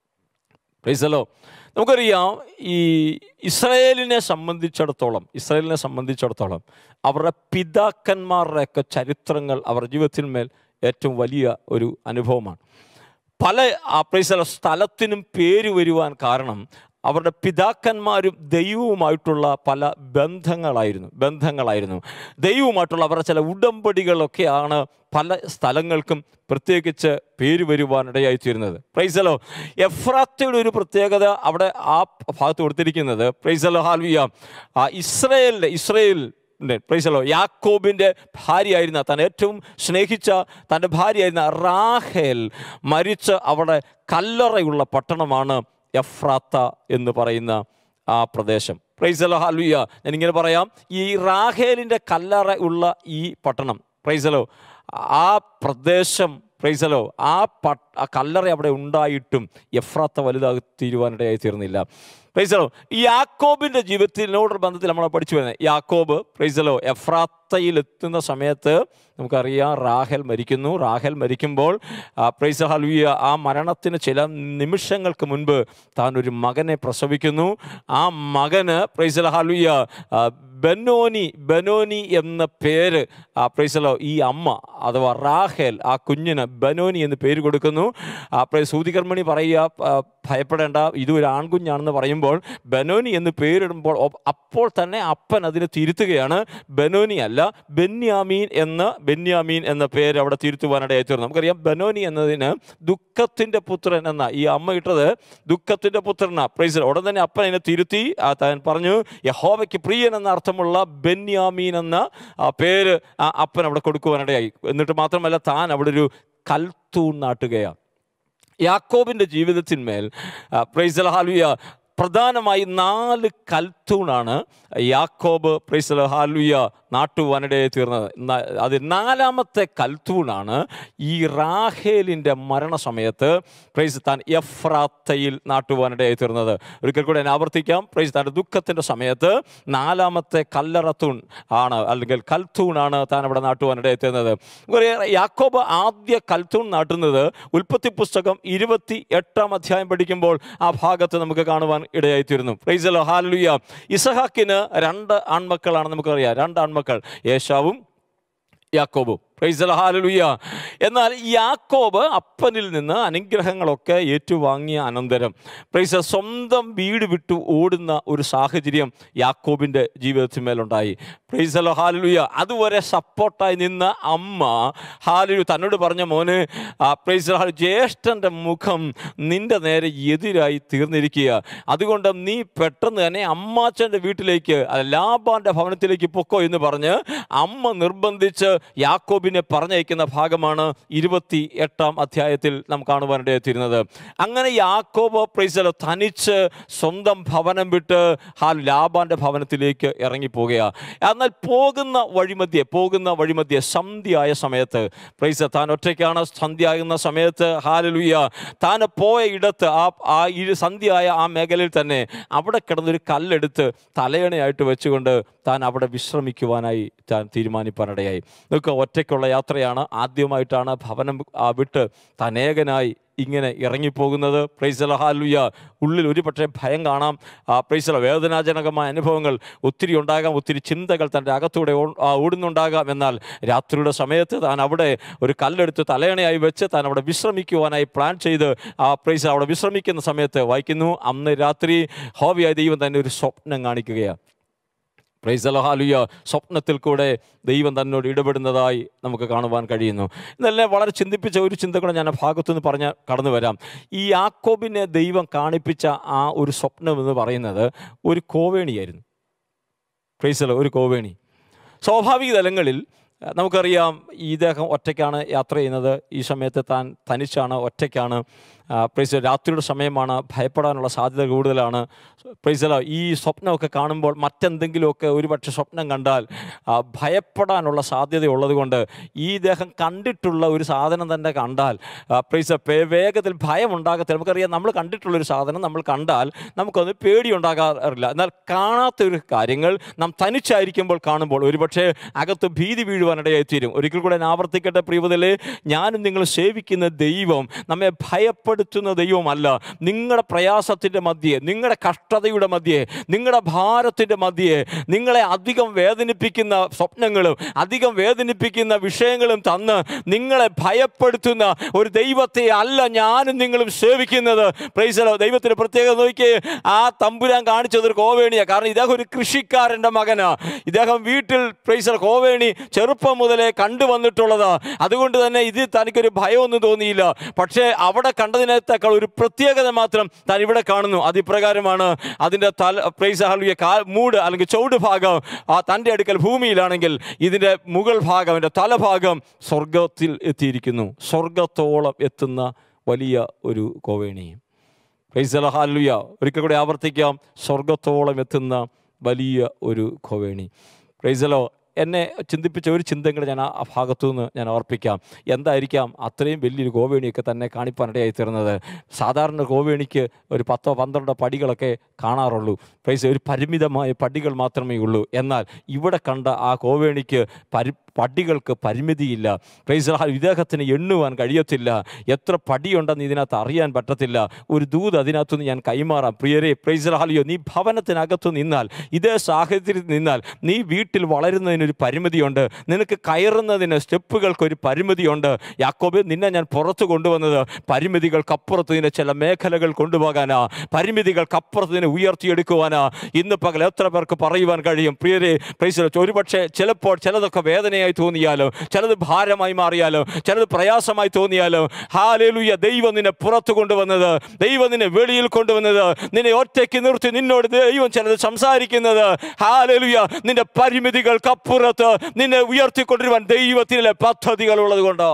പ്രൈസലോ നമുക്കറിയാം ഈ ഇസ്രായേലിനെ സംബന്ധിച്ചിടത്തോളം ഇസ്രായേലിനെ സംബന്ധിച്ചിടത്തോളം അവരുടെ പിതാക്കന്മാരുടെയൊക്കെ ചരിത്രങ്ങൾ അവരുടെ ജീവിതത്തിന്മേൽ ഏറ്റവും വലിയ ഒരു അനുഭവമാണ് പല ആ പ്രൈസല സ്ഥലത്തിനും പേര് വരുവാൻ കാരണം അവരുടെ പിതാക്കന്മാരും ദൈവവുമായിട്ടുള്ള പല ബന്ധങ്ങളായിരുന്നു ബന്ധങ്ങളായിരുന്നു ദൈവവുമായിട്ടുള്ള അവരുടെ ചില ഉടമ്പടികളൊക്കെയാണ് പല സ്ഥലങ്ങൾക്കും പ്രത്യേകിച്ച് പേര് വരുവാനിടയായി തീരുന്നത് പ്രൈസലോ എഫ്രാത്തയുടെ ഒരു പ്രത്യേകത അവിടെ ആ ഭാഗത്ത് കൊടുത്തിരിക്കുന്നത് പ്രൈസലോ ഹാൽവിയ ആ ഇസ്രയേലിൻ്റെ ഇസ്രയേൽ പ്രൈസലോ യാക്കോബിൻ്റെ ഭാര്യയായിരുന്ന താൻ ഏറ്റവും സ്നേഹിച്ച തൻ്റെ ഭാര്യയായിരുന്ന റാഹേൽ മരിച്ച് അവിടെ കല്ലറയുള്ള പട്ടണമാണ് എഫ്രാത്ത എന്ന് പറയുന്ന ആ പ്രദേശം പ്രൈസലോ ഹാൽവിയ ഞാനിങ്ങനെ പറയാം ഈ റാഹേലിൻ്റെ കല്ലറ ഉള്ള ഈ പട്ടണം പ്രൈസലോ ആ പ്രദേശം പ്രൈസലോ ആ പട്ട ആ കല്ലറ അവിടെ ഉണ്ടായിട്ടും എഫ്രാത്ത വലുതായി തീരുവാനിടയായി തീർന്നില്ല പ്രൈസലോ ഈ യാക്കോബിൻ്റെ ജീവിതത്തിനോട് ബന്ധത്തിൽ നമ്മൾ പഠിച്ചു വരുന്നത് യാക്കോബ് പ്രൈസലോ എഫ്രാത്തയിൽ എത്തുന്ന സമയത്ത് നമുക്കറിയാം റാഹൽ മരിക്കുന്നു റാഹൽ മരിക്കുമ്പോൾ പ്രൈസ ഹൽവിയ ആ മരണത്തിന് ചില നിമിഷങ്ങൾക്ക് മുൻപ് താൻ ഒരു മകനെ പ്രസവിക്കുന്നു ആ മകന് പ്രൈസല ഹൽവിയ ബനോനി ബനോനി എന്ന പേര് ആ പ്രൈസലോ ഈ അമ്മ അഥവാ റാഹേൽ ആ കുഞ്ഞിന് ബനോനി എന്ന് പേര് കൊടുക്കുന്നു ആ പ്രൈ സൂതികർമ്മണി പറയുക ഭയപ്പെടേണ്ട ഇത് ഒരു ആൺകുഞ്ഞാണെന്ന് പറയുമ്പോൾ ബനോനി എന്ന് പേരിടുമ്പോൾ ഒ- അപ്പോൾ തന്നെ അപ്പൻ അതിനെ തിരുത്തുകയാണ് ബനോനി അല്ല ബെന്യാമീൻ എന്ന് ബെന്യാമീൻ എന്ന പേര് അവിടെ തിരുത്തുവാനിടയായി തീർന്നു നമുക്കറിയാം ബനോനി എന്നതിന് ദുഃഖത്തിൻ്റെ പുത്രൻ എന്ന ഈ അമ്മ ഇട്ടത് ദുഃഖത്തിൻ്റെ പുത്രനാ പ്രൈസ് ഉടൻ തന്നെ അപ്പൻ അതിനെ തിരുത്തി ആ താൻ പറഞ്ഞു യഹോവയ്ക്ക് പ്രിയൻ എന്ന അർത്ഥമുള്ള ബെന്യാമീൻ എന്ന ആ പേര് ആ അപ്പൻ അവിടെ കൊടുക്കുവാനിടയായി എന്നിട്ട് മാത്രമല്ല താൻ അവിടെ ഒരു കൽത്തൂൺ നാട്ടുകയാണ് യാക്കോബിൻ്റെ ജീവിതത്തിന്മേൽ പ്രൈസൽ ഹാലുയ പ്രധാനമായി നാല് കൽത്തൂണാണ് യാക്കോബ് പ്രൈസൽ ഹാലുയ നാട്ടുവാനിടയായി തീർന്നത് ന- അത് നാലാമത്തെ കൽത്തൂണാണ് ഈ റാഹേലിൻ്റെ മരണസമയത്ത് പ്രൈസ് താൻ എഫ്രാത്തയിൽ നാട്ടുവാനിടയായി തീർന്നത് ഒരിക്കൽ കൂടെ ഞാൻ ആവർത്തിക്കാം പ്രൈസ് താൻ്റെ ദുഃഖത്തിൻ്റെ സമയത്ത് നാലാമത്തെ കല്ലറത്തൂൺ ആണ് അല്ലെങ്കിൽ കൽത്തൂണാണ് താൻ അവിടെ നാട്ടുവാനിടയായി തീർന്നത് നമുക്കറിയാം, യാക്കോബ് ആദ്യ കൽത്തൂൺ നാട്ടുന്നത് ഉൽപ്പത്തി പുസ്തകം ഇരുപത്തി എട്ടാം അധ്യായം പഠിക്കുമ്പോൾ ആ ഭാഗത്ത് നമുക്ക് കാണുവാൻ ഇടയായിത്തീരുന്നു പ്രൈസലോ ഹാലുയ ഇസഹാക്കിന് രണ്ട് ആൺമക്കളാണ് നമുക്കറിയാം രണ്ട് ആൺമക്കൾ യേശാവും യാക്കോബും പ്രൈസല ഹാലലുയ്യ എന്നാൽ യാക്കോബ് അപ്പനിൽ നിന്ന് അനുഗ്രഹങ്ങളൊക്കെ ഏറ്റുവാങ്ങിയ അനന്തരം പ്രൈസ സ്വന്തം വീട് വിട്ടു ഓടുന്ന ഒരു സാഹചര്യം യാക്കോബിൻ്റെ ജീവിതത്തിന്മേലുണ്ടായി പ്രൈസല ഹാലലുയ്യ അതുവരെ സപ്പോർട്ടായി നിന്ന അമ്മ ഹാലലു തന്നോട് പറഞ്ഞ മോന് ആ പ്രൈസല ഹാലു ജ്യേഷ്ഠൻ്റെ മുഖം നിന്റെ നേരെ എതിരായി തീർന്നിരിക്കുക അതുകൊണ്ട് നീ പെട്ടെന്ന് തന്നെ അമ്മാച്ചൻ്റെ വീട്ടിലേക്ക് അത് ലാബാൻ്റെ ഭവനത്തിലേക്ക് പൊക്കോ എന്ന് പറഞ്ഞ് അമ്മ നിർബന്ധിച്ച് യാക്കോബിനെ പറഞ്ഞയക്കുന്ന ഭാഗമാണ് ഇരുപത്തി എട്ടാം അധ്യായത്തിൽ നാം കാണുവാനിടയെത്തിയിരുന്നത് അങ്ങനെ യാക്കോബ് പ്രൈസലോ തനിച്ച് സ്വന്തം ഭവനം വിട്ട് ഹാ ലാബാൻ്റെ ഭവനത്തിലേക്ക് ഇറങ്ങിപ്പോവുകയാണ് എന്നാൽ പോകുന്ന വഴിമധ്യേ പോകുന്ന വഴിമധ്യേ സന്ധ്യയായ സമയത്ത് പ്രൈസ താൻ ഒറ്റയ്ക്കാണ് സന്ധ്യയാകുന്ന സമയത്ത് ഹാലലുയ്യ താൻ പോയ ഇടത്ത് ആ ആ ഇരു സന്ധ്യയായ ആ മേഖലയിൽ തന്നെ അവിടെ കിടന്നൊരു കല്ലെടുത്ത് തലയണയായിട്ട് വെച്ചുകൊണ്ട് താൻ അവിടെ വിശ്രമിക്കുവാനായി താൻ തീരുമാനിപ്പാനിടയായി നിങ്ങൾക്ക് ഒറ്റയ്ക്കുള്ള യാത്രയാണ് ആദ്യമായിട്ടാണ് ഭവനം ആ, വിട്ട് താൻ ഏകനായി ഇങ്ങനെ ഇറങ്ങിപ്പോകുന്നത് പ്രൈസല ഹാലുയ ഉള്ളിൽ ഒരു പക്ഷേ ഭയം കാണാം ആ പ്രൈസല വേദനാജനകമായ അനുഭവങ്ങൾ ഒത്തിരി ഉണ്ടാകാം ഒത്തിരി ചിന്തകൾ തൻ്റെ അകത്തൂടെ ഓ- ആ, ഓടുന്നുണ്ടാകാം എന്നാൽ രാത്രിയുടെ സമയത്ത് താൻ അവിടെ ഒരു കല്ലെടുത്ത് തലയണയായി വെച്ച് താൻ അവിടെ വിശ്രമിക്കുവാനായി പ്ലാൻ ചെയ്ത് ആ പ്രൈസ് അവിടെ വിശ്രമിക്കുന്ന സമയത്ത് വായിക്കുന്നു അന്ന് രാത്രി ഹോബിയായ ദൈവം തന്നെ ഒരു സ്വപ്നം കാണിക്കുകയാണ് പ്രൈസലഹാലുയ സ്വപ്നത്തിൽ കൂടെ ദൈവം തന്നോട് ഇടപെടുന്നതായി നമുക്ക് കാണുവാൻ കഴിയുന്നു ഇന്നലെ വളരെ ചിന്തിപ്പിച്ച ഒരു ചിന്ത കൂടെ ഞാൻ ആ ഭാഗത്തുനിന്ന് പറഞ്ഞ് കടന്നു വരാം ഈ യാക്കോബിനെ ദൈവം കാണിപ്പിച്ച ആ ഒരു സ്വപ്നം എന്ന് പറയുന്നത് ഒരു കോവേണിയായിരുന്നു പ്രൈസല ഒരു കോവേണി സ്വാഭാവിക തലങ്ങളിൽ അഹ് നമുക്കറിയാം ഈ ഇദ്ദേഹം ഒറ്റയ്ക്കാണ് യാത്ര ചെയ്യുന്നത് ഈ സമയത്ത് താൻ തനിച്ചാണ് ഒറ്റയ്ക്കാണ് പ്രൈസ് രാത്രിയുടെ സമയമാണ് ഭയപ്പെടാനുള്ള സാധ്യത കൂടുതലാണ് പ്രൈസല ഈ സ്വപ്നമൊക്കെ കാണുമ്പോൾ മറ്റെന്തെങ്കിലുമൊക്കെ ഒരുപക്ഷെ സ്വപ്നം കണ്ടാൽ ആ, ഭയപ്പെടാനുള്ള സാധ്യതയുള്ളത് കൊണ്ട് ഈ ദേഹം കണ്ടിട്ടുള്ള ഒരു സാധനം തന്നെ കണ്ടാൽ പ്രൈസ വേഗത്തിൽ ഭയം ഉണ്ടാകത്തില്ല നമുക്കറിയാം നമ്മൾ കണ്ടിട്ടുള്ള ഒരു സാധനം നമ്മൾ കണ്ടാൽ നമുക്കൊന്ന് പേടി ഉണ്ടാകാറില്ല എന്നാൽ കാണാത്ത ഒരു കാര്യങ്ങൾ നാം തനിച്ചായിരിക്കുമ്പോൾ കാണുമ്പോൾ ഒരുപക്ഷെ അകത്ത് ഭീതി വീഴുവാനിടയായി തീരും ഒരിക്കൽ കൂടെ ഞാൻ ആവർത്തിക്കട്ടെ പ്രിയതലേ ഞാനും നിങ്ങൾ സേവിക്കുന്ന ദൈവം നമ്മെ ഭയപ്പെടുത്തുന്ന ദൈവമല്ല നിങ്ങളുടെ പ്രയാസത്തിൻ്റെ മധ്യേ നിങ്ങളുടെ കഷ്ടതയുടെ മധ്യേ നിങ്ങളുടെ ഭാരത്തിൻ്റെ മധ്യേ നിങ്ങളെ അധികം വേദനിപ്പിക്കുന്ന സ്വപ്നങ്ങളും അധികം വേദനിപ്പിക്കുന്ന വിഷയങ്ങളും തന്ന് നിങ്ങളെ ഭയപ്പെടുത്തുന്ന ഒരു ദൈവത്തെ അല്ല ഞാനും നിങ്ങളും സേവിക്കുന്നത് പ്രൈസലോ ദൈവത്തിന് പ്രത്യേകത നോക്കിയേ ആ തമ്പുരാൻ കാണിച്ചത് ഒരു കോവേണിയാണ് കാരണം ഇദ്ദേഹം ഒരു കൃഷിക്കാരൻ്റെ മകനാ ഇദ്ദേഹം വീട്ടിൽ പ്രൈസർ കോവേണി ചെറുപ്പം മുതലേ കണ്ടുവന്നിട്ടുള്ളതാ അതുകൊണ്ട് തന്നെ ഇത് തനിക്കൊരു ഭയമൊന്നും തോന്നിയില്ല പക്ഷേ അവിടെ കണ്ടതിനേക്കാൾ ഒരു പ്രത്യേകത മാത്രം താൻ ഇവിടെ കാണുന്നു അത് ഇപ്രകാരമാണ് അതിൻ്റെ തല പ്രൈസ് ഹൽവിയ കാ മൂട് അല്ലെങ്കിൽ ചുവട് ഭാഗം ആ തൻ്റെ അടുക്കൽ ഭൂമിയിലാണെങ്കിൽ ഇതിൻ്റെ മുകൾ ഭാഗം അതിൻ്റെ തലഭാഗം സ്വർഗത്തിൽ എത്തിയിരിക്കുന്നു സ്വർഗത്തോളം എത്തുന്ന വലിയ ഒരു കോവേണി പ്രൈസല ഹാലുയ ഒരിക്കൽ കൂടെ ആവർത്തിക്കാം സ്വർഗത്തോളം എത്തുന്ന വലിയ ഒരു കോവേണി പ്രൈസലോ എന്നെ ചിന്തിപ്പിച്ച ഒരു ചിന്തയും കൂടെ ഞാൻ ആ ആ ഭാഗത്തു നിന്ന് ഞാൻ ഓർപ്പിക്കാം എന്തായിരിക്കാം അത്രയും വലിയൊരു കോവേണിയൊക്കെ തന്നെ കാണിപ്പാനിടയായി തീർന്നത് സാധാരണ കോവേണിക്ക് ഒരു പത്തോ പന്ത്രണ്ടോ പടികളൊക്കെ കാണാറുള്ളൂ പ്രൈസ് ഒരു പരിമിതമായ പടികൾ മാത്രമേ ഉള്ളൂ എന്നാൽ ഇവിടെ കണ്ട ആ കോവേണിക്ക് പരി പടികൾക്ക് പരിമിതിയില്ല പ്രൈസ് ഇദ്ദേഹത്തിന് എണ്ണുവാൻ കഴിയത്തില്ല എത്ര പടിയുണ്ടെന്ന് ഇതിനകത്ത് അറിയാൻ പറ്റത്തില്ല ഒരു ദൂത് അതിനകത്തുനിന്ന് ഞാൻ കൈമാറാം പ്രിയരെ പ്രൈസ് ഹാലിയോ നീ ഭവനത്തിനകത്ത് നിന്നാൽ ഇതേ സാഹചര്യത്തിൽ നിന്നാൽ നീ വീട്ടിൽ വളരുന്നതിനൊരു പരിമിതിയുണ്ട് നിനക്ക് കയറുന്നതിന് സ്റ്റെപ്പുകൾക്ക് ഒരു പരിമിതിയുണ്ട് യാക്കോബ് നിന്നെ ഞാൻ പുറത്ത് കൊണ്ടുവന്നത് പരിമിതികൾക്കപ്പുറത്ത് നിന്നെ ചില മേഖലകൾ കൊണ്ടുപോകാനാ പരിമിതികൾക്കപ്പുറത്ത് നിന്നെ ഉയർത്തിയെടുക്കുവാനാ ഇന്ന് പകൽ എത്ര പേർക്ക് പറയുവാൻ കഴിയും പ്രിയരെ പ്രൈസ് ഒരുപക്ഷെ ചിലപ്പോൾ ചിലതൊക്കെ വേദനയായി തോന്നിയാലോ ചിലത് ഭാരമായി മാറിയാലോ ചിലത് പ്രയാസമായി തോന്നിയാലോ ഹാലേലുയ ദൈവം നിന്നെ പുറത്തു കൊണ്ടുവന്നത് ദൈവം നിന്നെ വെളിയിൽ കൊണ്ടുവന്നത് നിന്നെ ഒറ്റയ്ക്ക് നിർത്തി നിന്നോട് ദൈവം ചിലത് സംസാരിക്കുന്നത് ഹാലേലുയ നിന്റെ പരിമിതികൾക്കപ്പുറത്ത് നിന്നെ ഉയർത്തിക്കൊണ്ടിരുവാൻ ദൈവത്തിലെ പദ്ധതികൾ ഉള്ളത് കൊണ്ടോ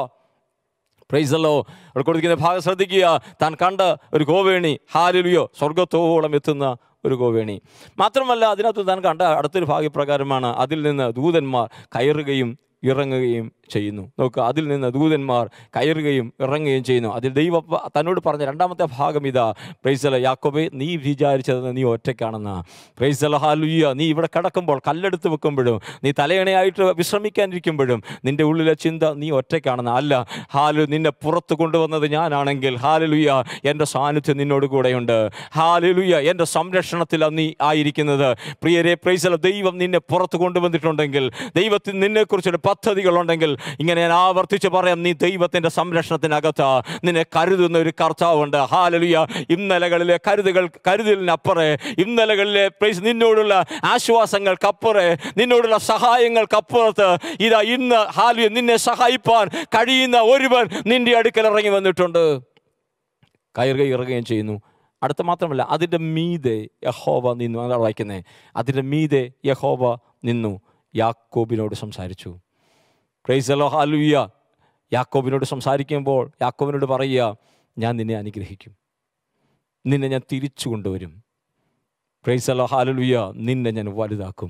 പ്രൈസല്ലോ അവിടെ കൊടുക്കുന്ന ഭാഗം ശ്രദ്ധിക്കുക താൻ കണ്ട ഒരു കോവേണി ഹാലുലിയോ സ്വർഗത്തോളം എത്തുന്ന ഒരു കോവേണി മാത്രമല്ല അതിനകത്ത് താൻ കണ്ട അടുത്തൊരു ഭാഗ്യപ്രകാരമാണ് അതിൽ നിന്ന് ദൂതന്മാർ കയറുകയും ഇറങ്ങുകയും ചെയ്യുന്നു നോക്കുക അതിൽ നിന്ന് ദൂതന്മാർ കയറുകയും ഇറങ്ങുകയും ചെയ്യുന്നു അതിൽ ദൈവ തന്നോട് പറഞ്ഞ രണ്ടാമത്തെ ഭാഗം ഇതാ പ്രൈസല യാക്കോബെ നീ വിചാരിച്ചത് നീ ഒറ്റയ്ക്കാണെന്നാ പ്രൈസല ഹാലുയ്യ നീ ഇവിടെ കിടക്കുമ്പോൾ കല്ലെടുത്ത് വെക്കുമ്പോഴും നീ തലയണയായിട്ട് വിശ്രമിക്കാനിരിക്കുമ്പോഴും നിന്റെ ഉള്ളിലെ ചിന്ത നീ ഒറ്റയ്ക്കാണെന്ന് അല്ല ഹാലു നിന്നെ പുറത്ത് കൊണ്ടുവന്നത് ഞാനാണെങ്കിൽ ഹാലലുയ്യ എൻ്റെ സാന്നിധ്യം നിന്നോട് കൂടെയുണ്ട് ഹാലലുയ്യ എൻ്റെ സംരക്ഷണത്തിലാണ് നീ ആയിരിക്കുന്നത് പ്രിയരെ പ്രൈസല ദൈവം നിന്നെ പുറത്ത് കൊണ്ടുവന്നിട്ടുണ്ടെങ്കിൽ ദൈവത്തിന് നിന്നെക്കുറിച്ചൊരു പദ്ധതികളുണ്ടെങ്കിൽ ഇങ്ങനെ ഞാൻ ആവർത്തിച്ച് പറയാം നീ ദൈവത്തിൻ്റെ സംരക്ഷണത്തിനകത്ത് നിന്നെ കരുതുന്ന ഒരു കർത്താവുണ്ട് ഹാലലുയ ഇന്നലകളിലെ കരുതുകൾ കരുതലിനപ്പുറേ ഇന്നലകളിലെ പ്രൈസ് നിന്നോടുള്ള ആശ്വാസങ്ങൾക്കപ്പുറേ നിന്നോടുള്ള സഹായങ്ങൾക്കപ്പുറത്ത് ഇതാ ഇന്ന് ഹാലുയ നിന്നെ സഹായിപ്പാൻ കഴിയുന്ന ഒരുവൻ നിന്റെ അടുക്കൽ ഇറങ്ങി വന്നിട്ടുണ്ട് കയറുകയും ഇറങ്ങുകയും ചെയ്യുന്നു അടുത്ത മാത്രമല്ല അതിൻ്റെ മീതെ യഹോവ നിന്നു അതാണ് വായിക്കുന്നത് അതിൻ്റെ മീതെ യഹോവ നിന്നു യാക്കോബിനോട് സംസാരിച്ചു പ്രൈസലോ ഹാലുയ്യ യാക്കോബിനോട് സംസാരിക്കുമ്പോൾ യാക്കോബിനോട് പറയുക ഞാൻ നിന്നെ അനുഗ്രഹിക്കും നിന്നെ ഞാൻ തിരിച്ചു കൊണ്ടുവരും പ്രൈസലോ ഹാലുയ്യ നിന്നെ ഞാൻ വലുതാക്കും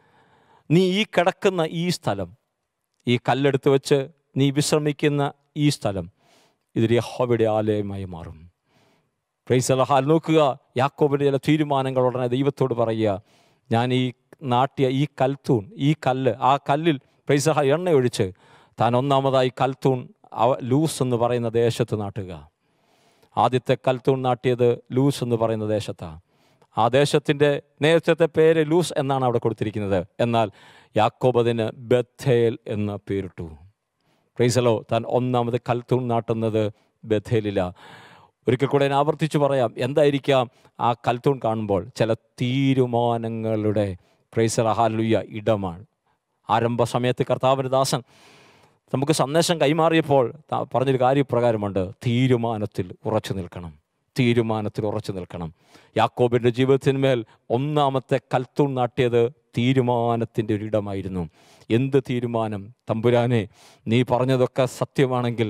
നീ ഈ കിടക്കുന്ന ഈ സ്ഥലം ഈ കല്ലെടുത്ത് വെച്ച് നീ വിശ്രമിക്കുന്ന ഈ സ്ഥലം ഇതൊരു യഹോവയുടെ ആലയമായി മാറും പ്രൈസല ഹാൽ നോക്കുക യാക്കോബിൻ്റെ ചില തീരുമാനങ്ങൾ ഉടനെ ദൈവത്തോട് പറയുക ഞാൻ ഈ നാട്ടിയ ഈ കൽത്തൂൺ ഈ കല്ല് ആ കല്ലിൽ പ്രൈസഹ എണ്ണ ഒഴിച്ച് താൻ ഒന്നാമതായി കൽത്തൂൺ അവ- ലൂസ് എന്ന് പറയുന്ന ദേശത്ത് നാട്ടുക ആദ്യത്തെ കൽത്തൂൺ നാട്ടിയത് ലൂസ് എന്ന് പറയുന്ന ദേശത്താണ് ആ ദേശത്തിൻ്റെ നേരത്തെ പേര് ലൂസ് എന്നാണ് അവിടെ കൊടുത്തിരിക്കുന്നത് എന്നാൽ യാക്കോബ് അതിന് ബഥേൽ എന്ന പേരിട്ടു പ്രൈസലോ താൻ ഒന്നാമത് കൽത്തൂൺ നാട്ടുന്നത് ബഥേലില ഒരിക്കൽ കൂടെ ഞാൻ ആവർത്തിച്ച് പറയാം എന്തായിരിക്കാം ആ കൽത്തൂൺ കാണുമ്പോൾ ചില തീരുമാനങ്ങളുടെ പ്രൈസല ഹാലുയ ഇടമാണ് ആരംഭ സമയത്ത് കർത്താവിൻ്റെ ദാസൻ നമുക്ക് സന്ദേശം കൈമാറിയപ്പോൾ ത- പറഞ്ഞൊരു കാര്യപ്രകാരമുണ്ട് തീരുമാനത്തിൽ ഉറച്ചു നിൽക്കണം തീരുമാനത്തിൽ ഉറച്ചു നിൽക്കണം യാക്കോബിൻ്റെ ജീവിതത്തിന്മേൽ ഒന്നാമത്തെ കൽത്തൂൺ നാട്ടിയത് തീരുമാനത്തിൻ്റെ ഒരിടമായിരുന്നു എന്ത് തീരുമാനം തമ്പുരാനെ നീ പറഞ്ഞതൊക്കെ സത്യമാണെങ്കിൽ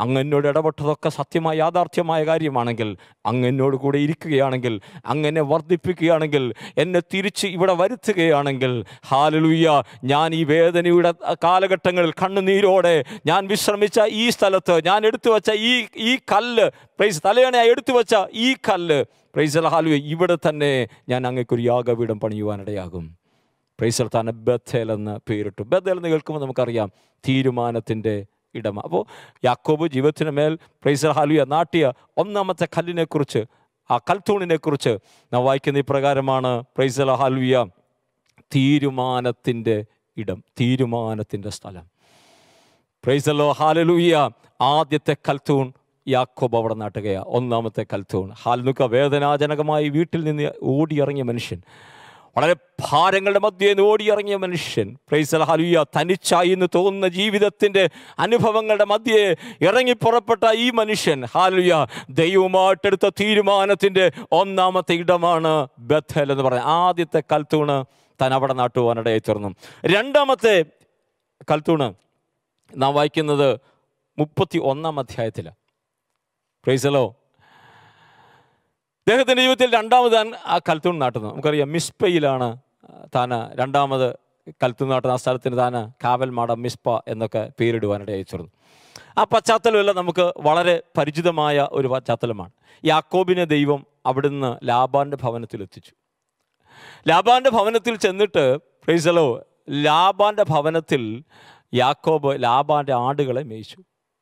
അങ്ങ് എന്നോട് ഇടപെട്ടതൊക്കെ സത്യമായ യാഥാർത്ഥ്യമായ കാര്യമാണെങ്കിൽ അങ്ങ് എന്നോട് കൂടെ ഇരിക്കുകയാണെങ്കിൽ അങ്ങ് എന്നെ വർദ്ധിപ്പിക്കുകയാണെങ്കിൽ എന്നെ തിരിച്ച് ഇവിടെ വരുത്തുകയാണെങ്കിൽ ഹാലലുയ്യ ഞാൻ ഈ വേദനയുടെ കാലഘട്ടങ്ങളിൽ കണ്ണുനീരോടെ ഞാൻ വിശ്രമിച്ച ഈ സ്ഥലത്ത് ഞാൻ എടുത്തു വച്ച ഈ ഈ കല്ല് പ്രൈസ് തലയണയായി എടുത്തു വച്ച ഈ കല്ല് പ്രൈസ് ഹാലുയ ഇവിടെ തന്നെ ഞാൻ അങ്ങേക്കൊരു യാഗപീഠം പണിയുവാനിടയാകും പ്രൈസൽ താനെ ബഥേൽ എന്ന് പേരിട്ടു ബഥേൽ എന്ന് കേൾക്കുമ്പോൾ നമുക്കറിയാം തീരുമാനത്തിൻ്റെ ഇടമ അപ്പോൾ യാക്കോബ് ജീവിതത്തിന് മേൽ പ്രൈസൽ ഹാലുയ നാട്ടിയ ഒന്നാമത്തെ കല്ലിനെക്കുറിച്ച് ആ കൽത്തൂണിനെക്കുറിച്ച് നാം വായിക്കുന്ന ഇപ്രകാരമാണ് പ്രൈസൽ ഹാലുയ തീരുമാനത്തിൻ്റെ ഇടം തീരുമാനത്തിൻ്റെ സ്ഥലം പ്രൈസലോ ഹാലലൂയ ആദ്യത്തെ കൽത്തൂൺ യാക്കോബ് അവിടെ നാട്ടുകയാ ഒന്നാമത്തെ കൽത്തൂൺ ഹാൽനുക്ക വേദനാജനകമായി വീട്ടിൽ നിന്ന് ഓടിയിറങ്ങിയ മനുഷ്യൻ വളരെ ഭാരങ്ങളുടെ മധ്യേ നിന്ന് ഓടിയിറങ്ങിയ മനുഷ്യൻ പ്രൈസൽ ഹാലുയ തനിച്ചായി എന്ന് തോന്നുന്ന ജീവിതത്തിൻ്റെ അനുഭവങ്ങളുടെ മധ്യേ ഇറങ്ങി പുറപ്പെട്ട ഈ മനുഷ്യൻ ഹാലുയ ദൈവമായിട്ടെടുത്ത തീരുമാനത്തിൻ്റെ ഒന്നാമത്തെ ഇടമാണ് ബഥൽ എന്ന് പറയുന്നത് ആദ്യത്തെ കൽത്തൂണ് താൻ അവിടെ നാട്ടുവാനിടയായി തീർന്നു രണ്ടാമത്തെ കൽത്തൂണ് നാം വായിക്കുന്നത് മുപ്പത്തി ഒന്നാം അധ്യായത്തിലാണ് പ്രൈസലോ അദ്ദേഹത്തിൻ്റെ ജീവിതത്തിൽ രണ്ടാമത് താൻ ആ കൽത്തൂൺ നാട്ടുന്നു നമുക്കറിയാം മിസ്പയിലാണ് താൻ രണ്ടാമത് കൽത്തൂൺ നാട്ടുന്ന ആ സ്ഥലത്തിന് താൻ കാവൽമാട മിസ്പ എന്നൊക്കെ പേരിടുവാനിടയായി തീർന്നു ആ പശ്ചാത്തലമെല്ലാം നമുക്ക് വളരെ പരിചിതമായ ഒരു പശ്ചാത്തലമാണ് യാക്കോബിനെ ദൈവം അവിടുന്ന് ലാബാന്റെ ഭവനത്തിൽ എത്തിച്ചു ലാബാന്റെ ഭവനത്തിൽ ചെന്നിട്ട് പ്രൈസലോ ലാബാന്റെ ഭവനത്തിൽ യാക്കോബ് ലാബാന്റെ ആടുകളെ മേയിച്ചു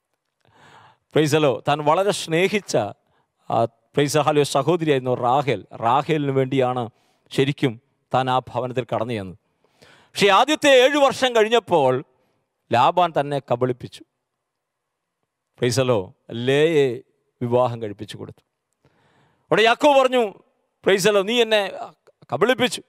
പ്രൈസലോ താൻ വളരെ സ്നേഹിച്ച പ്രൈസഹാലോ സഹോദരിയായിരുന്നു റാഹേൽ റാഹേലിന് വേണ്ടിയാണ് ശരിക്കും താൻ ആ ഭവനത്തിൽ കടന്നു ചെന്നത് പക്ഷേ ആദ്യത്തെ ഏഴു വർഷം കഴിഞ്ഞപ്പോൾ ലാബാൻ തന്നെ കബളിപ്പിച്ചു പ്രൈസലോ ലേയെ വിവാഹം കഴിപ്പിച്ചു കൊടുത്തു അവിടെ യാക്കോ പറഞ്ഞു പ്രൈസലോ നീ എന്നെ കബളിപ്പിച്ചു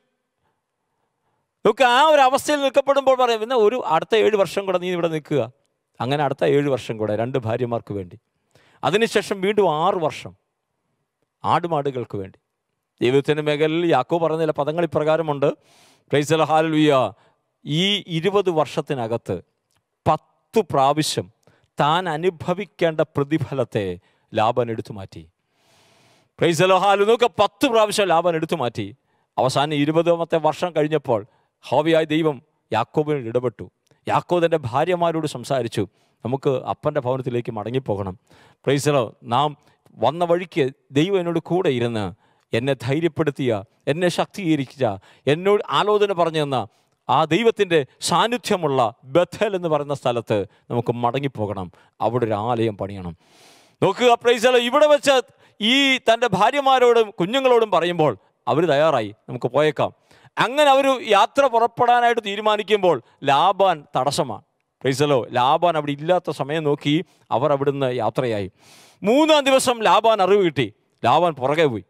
നമുക്ക് ആ ഒരു അവസ്ഥയിൽ നിൽക്കപ്പെടുമ്പോൾ പറയാം പിന്നെ ഒരു അടുത്ത ഏഴ് വർഷം കൂടെ നീ ഇവിടെ നിൽക്കുക അങ്ങനെ അടുത്ത ഏഴ് വർഷം കൂടെ രണ്ട് ഭാര്യമാർക്ക് വേണ്ടി അതിനുശേഷം വീണ്ടും ആറ് വർഷം ആടുമാടുകൾക്ക് വേണ്ടി ദൈവത്തിൻ്റെ മേഖലയിൽ യാക്കോ പറഞ്ഞ ചില പദങ്ങൾ ഇപ്രകാരമുണ്ട് പ്രൈസല ഹാലുയ ഈ ഇരുപത് വർഷത്തിനകത്ത് പത്ത് പ്രാവശ്യം താൻ അനുഭവിക്കേണ്ട പ്രതിഫലത്തെ ലാഭൻ എടുത്തു മാറ്റി പ്രൈസലോ ഹാലു നോക്ക പത്ത് പ്രാവശ്യം ലാഭൻ എടുത്തു മാറ്റി അവസാനം ഇരുപതാമത്തെ വർഷം കഴിഞ്ഞപ്പോൾ ഹോവിയായ ദൈവം യാക്കോബിനോട് ഇടപെട്ടു യാക്കോബിൻ്റെ ഭാര്യമാരോട് സംസാരിച്ചു നമുക്ക് അപ്പൻ്റെ ഭവനത്തിലേക്ക് മടങ്ങിപ്പോകണം പ്രൈസലോ നാം വന്ന വഴിക്ക് ദൈവം എന്നോട് കൂടെ ഇരുന്ന് എന്നെ ധൈര്യപ്പെടുത്തിയ എന്നെ ശക്തീകരിച്ച എന്നോട് ആലോചന പറഞ്ഞു തന്ന ആ ദൈവത്തിൻ്റെ സാന്നിധ്യമുള്ള ബഥൽ എന്ന് പറയുന്ന സ്ഥലത്ത് നമുക്ക് മടങ്ങിപ്പോകണം അവിടെ ഒരു ആലയം പണിയണം നോക്കുക പ്രൈസലോ ഇവിടെ വെച്ച് ഈ തൻ്റെ ഭാര്യമാരോടും കുഞ്ഞുങ്ങളോടും പറയുമ്പോൾ അവർ തയ്യാറായി നമുക്ക് പോയേക്കാം അങ്ങനെ അവർ യാത്ര പുറപ്പെടാനായിട്ട് തീരുമാനിക്കുമ്പോൾ ലാബാൻ തടസ്സമാണ് പ്രൈസലോ ലാബാൻ അവിടെ ഇല്ലാത്ത സമയം നോക്കി അവർ അവിടുന്ന് യാത്രയായി മൂന്നാം ദിവസം ലാബാൻ അറിവ് കിട്ടി ലാബാൻ പുറകെ പോയി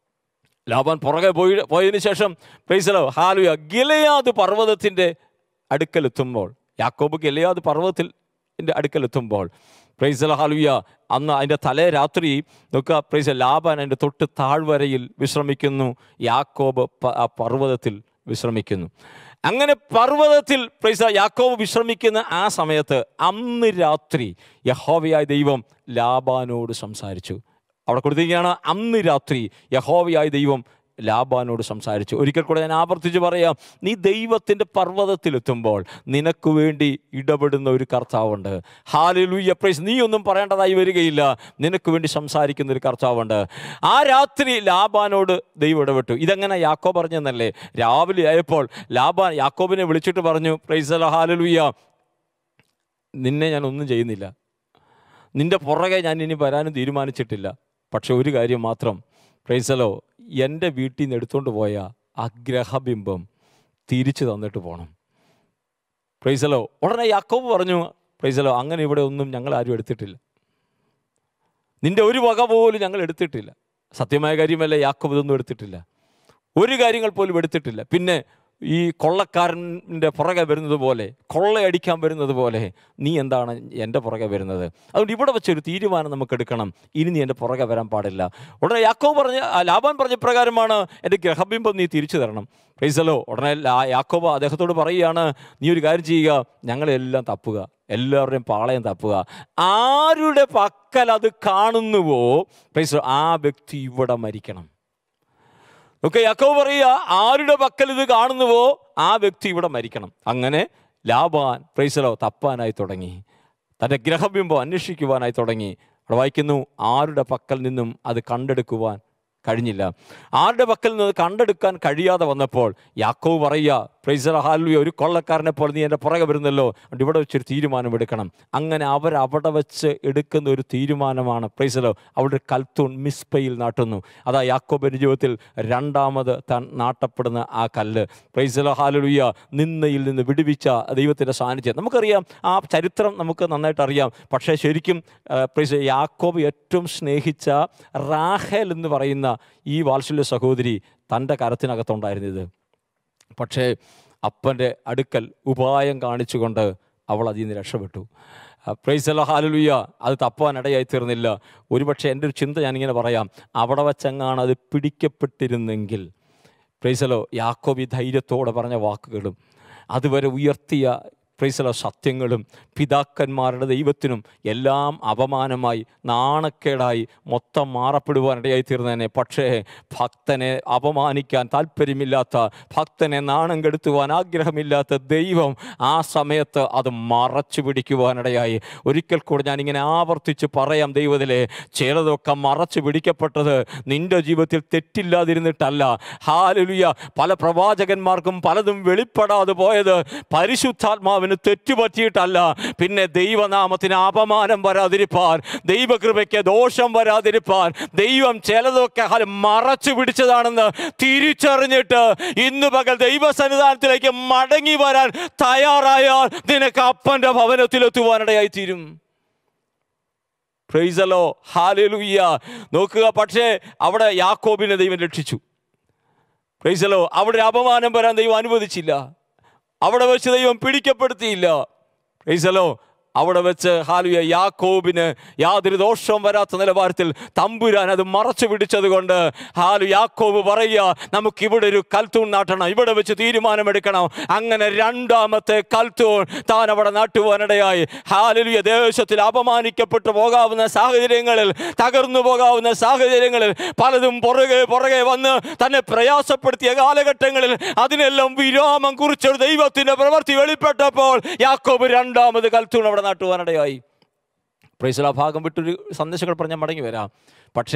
ലാബാൻ പുറകെ പോയി പോയതിനു ശേഷം പ്രൈസലോ ഹാലുയ ഗിലയാദ് പർവ്വതത്തിൻ്റെ അടുക്കലെത്തുമ്പോൾ യാക്കോബ് ഗിലയാദ് പർവ്വതത്തിൻ്റെ അടുക്കലെത്തുമ്പോൾ പ്രൈസല ഹാലുയ അന്ന് അതിൻ്റെ തലേ രാത്രി നോക്കുക പ്രൈസ ലാബാൻ അതിൻ്റെ തൊട്ട് താഴ്വരയിൽ വിശ്രമിക്കുന്നു യാക്കോബ് പ- ആ പർവ്വതത്തിൽ വിശ്രമിക്കുന്നു അങ്ങനെ പർവ്വതത്തിൽ പ്രൈസ യാക്കോബ് വിശ്രമിക്കുന്ന ആ സമയത്ത് അന്ന് രാത്രി യഹോവയായ ദൈവം ലാബാനോട് സംസാരിച്ചു അവിടെ കൊടുത്തിരിക്കുകയാണ് അന്ന് രാത്രി യഹോവയായ ദൈവം ലാബാനോട് സംസാരിച്ചു ഒരിക്കൽ കൂടെ ഞാൻ ആവർത്തിച്ച് പറയാം നീ ദൈവത്തിൻ്റെ പർവ്വതത്തിലെത്തുമ്പോൾ നിനക്ക് വേണ്ടി ഇടപെടുന്ന ഒരു കർത്താവുണ്ട് ഹാലലൂയ പ്രൈസ് നീ ഒന്നും പറയേണ്ടതായി വരികയില്ല നിനക്ക് വേണ്ടി സംസാരിക്കുന്ന ഒരു കർത്താവുണ്ട് ആ രാത്രി ലാബാനോട് ദൈവം ഇടപെട്ടു ഇതെങ്ങനെ യാക്കോ പറഞ്ഞെന്നല്ലേ രാവിലെ ആയപ്പോൾ ലാബാൻ യാക്കോബിനെ വിളിച്ചിട്ട് പറഞ്ഞു പ്രൈസ് ഹാലലൂയ നിന്നെ ഞാൻ ഒന്നും ചെയ്യുന്നില്ല നിന്റെ പുറകെ ഞാൻ ഇനി വരാനും തീരുമാനിച്ചിട്ടില്ല പക്ഷെ ഒരു കാര്യം മാത്രം പ്രൈസലോ എൻ്റെ വീട്ടിൽ നിന്ന് എടുത്തുകൊണ്ട് പോയ ആ ഗ്രഹബിംബം തിരിച്ചു തന്നിട്ട് പോകണം പ്രൈസലോ ഉടനെ യാക്കോബ് പറഞ്ഞു പ്രൈസലോ അങ്ങനെ ഇവിടെ ഒന്നും ഞങ്ങൾ ആരും എടുത്തിട്ടില്ല നിന്റെ ഒരു വക പോലും ഞങ്ങൾ എടുത്തിട്ടില്ല സത്യമായ കാര്യമല്ല യാക്കോബ് ഇതൊന്നും എടുത്തിട്ടില്ല ഒരു കാര്യങ്ങൾ പോലും എടുത്തിട്ടില്ല പിന്നെ ഈ കൊള്ളക്കാരൻ്റെ പുറകെ വരുന്നത് പോലെ കൊള്ളയടിക്കാൻ വരുന്നത് പോലെ നീ എന്താണ് എൻ്റെ പുറകെ വരുന്നത് അതുകൊണ്ട് ഇവിടെ വെച്ചൊരു തീരുമാനം നമുക്ക് എടുക്കണം ഇനി നീ എൻ്റെ പുറകെ വരാൻ പാടില്ല ഉടനെ യാക്കോ പറഞ്ഞ ആ ലാബാൻ പറഞ്ഞ പ്രകാരമാണ് എൻ്റെ ഗ്രഹബിംബം നീ തിരിച്ചു തരണം പ്രൈസലോ ഉടനെ ലാ- യാക്കോബ് അദ്ദേഹത്തോട് പറയുകയാണ് നീ ഒരു കാര്യം ചെയ്യുക ഞങ്ങളെല്ലാം തപ്പുക എല്ലാവരുടെയും പാളയം തപ്പുക ആരുടെ പക്കൽ അത് കാണുന്നുവോ പ്രൈസ് ആ വ്യക്തി ഇവിടെ മരിക്കണം ഓക്കെ യാക്കോബ് പറയുക ആരുടെ പക്കൽ ഇത് കാണുന്നുവോ ആ വ്യക്തി ഇവിടെ മരിക്കണം അങ്ങനെ ലാബാൻ പ്രൈസലോ തപ്പാനായി തുടങ്ങി തൻ്റെ ഗ്രഹബിംബം അന്വേഷിക്കുവാനായി തുടങ്ങി അവിടെ വായിക്കുന്നു ആരുടെ പക്കൽ നിന്നും അത് കണ്ടെടുക്കുവാൻ കഴിഞ്ഞില്ല ആരുടെ പക്കൽ നിന്ന് അത് കണ്ടെടുക്കാൻ കഴിയാതെ വന്നപ്പോൾ യാക്കോവ് പറയുക പ്രൈസർ ഹാൽവി ഒരു കൊള്ളക്കാരനെ പോലെ നീ എൻ്റെ പുറകെ വരുന്നല്ലോ അതുകൊണ്ട് ഇവിടെ വെച്ചൊരു തീരുമാനം എടുക്കണം അങ്ങനെ അവർ അവിടെ വെച്ച് എടുക്കുന്ന ഒരു തീരുമാനമാണ് പ്രൈസലോ അവിടെ ഒരു കൽത്തൂൺ മിസ്പയിൽ നാട്ടുന്നു അതാ യാക്കോബിൻ്റെ ജീവിതത്തിൽ രണ്ടാമത് താൻ നാട്ടപ്പെടുന്ന ആ കല്ല് പ്രൈസലോ ഹാലുയ്യ നിന്നയിൽ നിന്ന് വിടുവിച്ച ദൈവത്തിൻ്റെ സാന്നിധ്യം നമുക്കറിയാം ആ ചരിത്രം നമുക്ക് നന്നായിട്ട് അറിയാം പക്ഷേ ശരിക്കും ആ, പ്രൈസ് യാക്കോബ് ഏറ്റവും സ്നേഹിച്ച റാഹേൽ എന്ന് പറയുന്ന ഈ വാത്സല്യ സഹോദരി തൻ്റെ കരത്തിനകത്തുണ്ടായിരുന്നത് പക്ഷേ അപ്പൻ്റെ അടുക്കൽ ഉപായം കാണിച്ചുകൊണ്ട് അവൾ അതിൽ നിന്ന് രക്ഷപ്പെട്ടു പ്രൈസല ഹാലുലുയ്യ അത് തപ്പാൻ ഇടയായി തീർന്നില്ല ഒരുപക്ഷെ എൻ്റെ ഒരു ചിന്ത ഞാനിങ്ങനെ പറയാം അവിടെ വച്ചെങ്ങാണ് അത് പിടിക്കപ്പെട്ടിരുന്നെങ്കിൽ പ്രൈസലോ യാക്കോബി ധൈര്യത്തോടെ പറഞ്ഞ വാക്കുകളും അതുവരെ ഉയർത്തിയ പ്രൈസലോ സത്യങ്ങളും പിതാക്കന്മാരുടെ ദൈവത്തിനും എല്ലാം അപമാനമായി നാണക്കേടായി മൊത്തം മാറപ്പെടുവാനിടയായി തീർന്നതിനെ പക്ഷേ ഭക്തനെ അപമാനിക്കാൻ താല്പര്യമില്ലാത്ത ഭക്തനെ നാണം കെടുത്തുവാൻ ആഗ്രഹമില്ലാത്ത ദൈവം ആ സമയത്ത് അത് മറച്ചു പിടിക്കുവാനിടയായി ഒരിക്കൽ കൂടെ ഞാനിങ്ങനെ ആവർത്തിച്ച് പറയാം ദൈവത്തിലെ ചിലതൊക്കെ മറച്ചു പിടിക്കപ്പെട്ടത് നിന്റെ ജീവിതത്തിൽ തെറ്റില്ലാതിരുന്നിട്ടല്ല ഹാലലുയ പല പ്രവാചകന്മാർക്കും പലതും വെളിപ്പെടാതെ പോയത് പരിശുദ്ധാത്മാവിന് തെറ്റുപറ്റിയിട്ടല്ല പിന്നെ ദൈവനാമത്തിന് അപമാനം വരാതിരിപ്പാൻ ദൈവകൃപയ്ക്ക് ദോഷം വരാതിരിപ്പാൻ ദൈവം ചിലതൊക്കെ ഹാല് മറച്ചു പിടിച്ചതാണെന്ന് തിരിച്ചറിഞ്ഞിട്ട് ഇന്ന് പകൽ ദൈവസന്നിധാനത്തിലേക്ക് മടങ്ങി വരാൻ തയ്യാറായാൽ നിനക്ക് അപ്പന്റെ ഭവനത്തിലെത്തുവാനിടയായി തീരും പ്രൈസലോ ഹാലലുയ്യ നോക്കുക പക്ഷേ അവിടെ യാക്കോബിനെ ദൈവം രക്ഷിച്ചു പ്രൈസലോ അവിടെ ഒരു അപമാനം വരാൻ ദൈവം അനുവദിച്ചില്ല അവിടെ വെച്ച് ദൈവം പിടിക്കപ്പെടുത്തിയില്ല പ്രൈസലോ അവിടെ വെച്ച് ഹാലുയ യാക്കോബിന് യാതൊരു ദോഷവും വരാത്ത നിലവാരത്തിൽ തമ്പുരാൻ അത് മറച്ചു പിടിച്ചത് കൊണ്ട് ഹാലു യാക്കോബ് പറയുക നമുക്ക് ഇവിടെ ഒരു കൽത്തൂൺ നാട്ടണം ഇവിടെ വെച്ച് തീരുമാനമെടുക്കണം അങ്ങനെ രണ്ടാമത്തെ കൽത്തൂൺ താൻ അവിടെ നാട്ടുവാനിടയായി ഹാലുയ ദേശത്തിൽ അപമാനിക്കപ്പെട്ടു പോകാവുന്ന സാഹചര്യങ്ങളിൽ തകർന്നു പോകാവുന്ന സാഹചര്യങ്ങളിൽ പലതും പുറകെ പുറകെ വന്ന് തന്നെ പ്രയാസപ്പെടുത്തിയ കാലഘട്ടങ്ങളിൽ അതിനെല്ലാം വിരാമം കുറിച്ചൊരു ദൈവത്തിന്റെ പ്രവൃത്തി വെളിപ്പെട്ടപ്പോൾ യാക്കോബ് രണ്ടാമത് കൽത്തൂൺ അവിടെ നാട്ടുവാനിടയായി പ്രൈസല ഭാഗം വിട്ടൊരു സന്ദേശങ്ങൾ പറഞ്ഞാൽ മടങ്ങി വരാം പക്ഷേ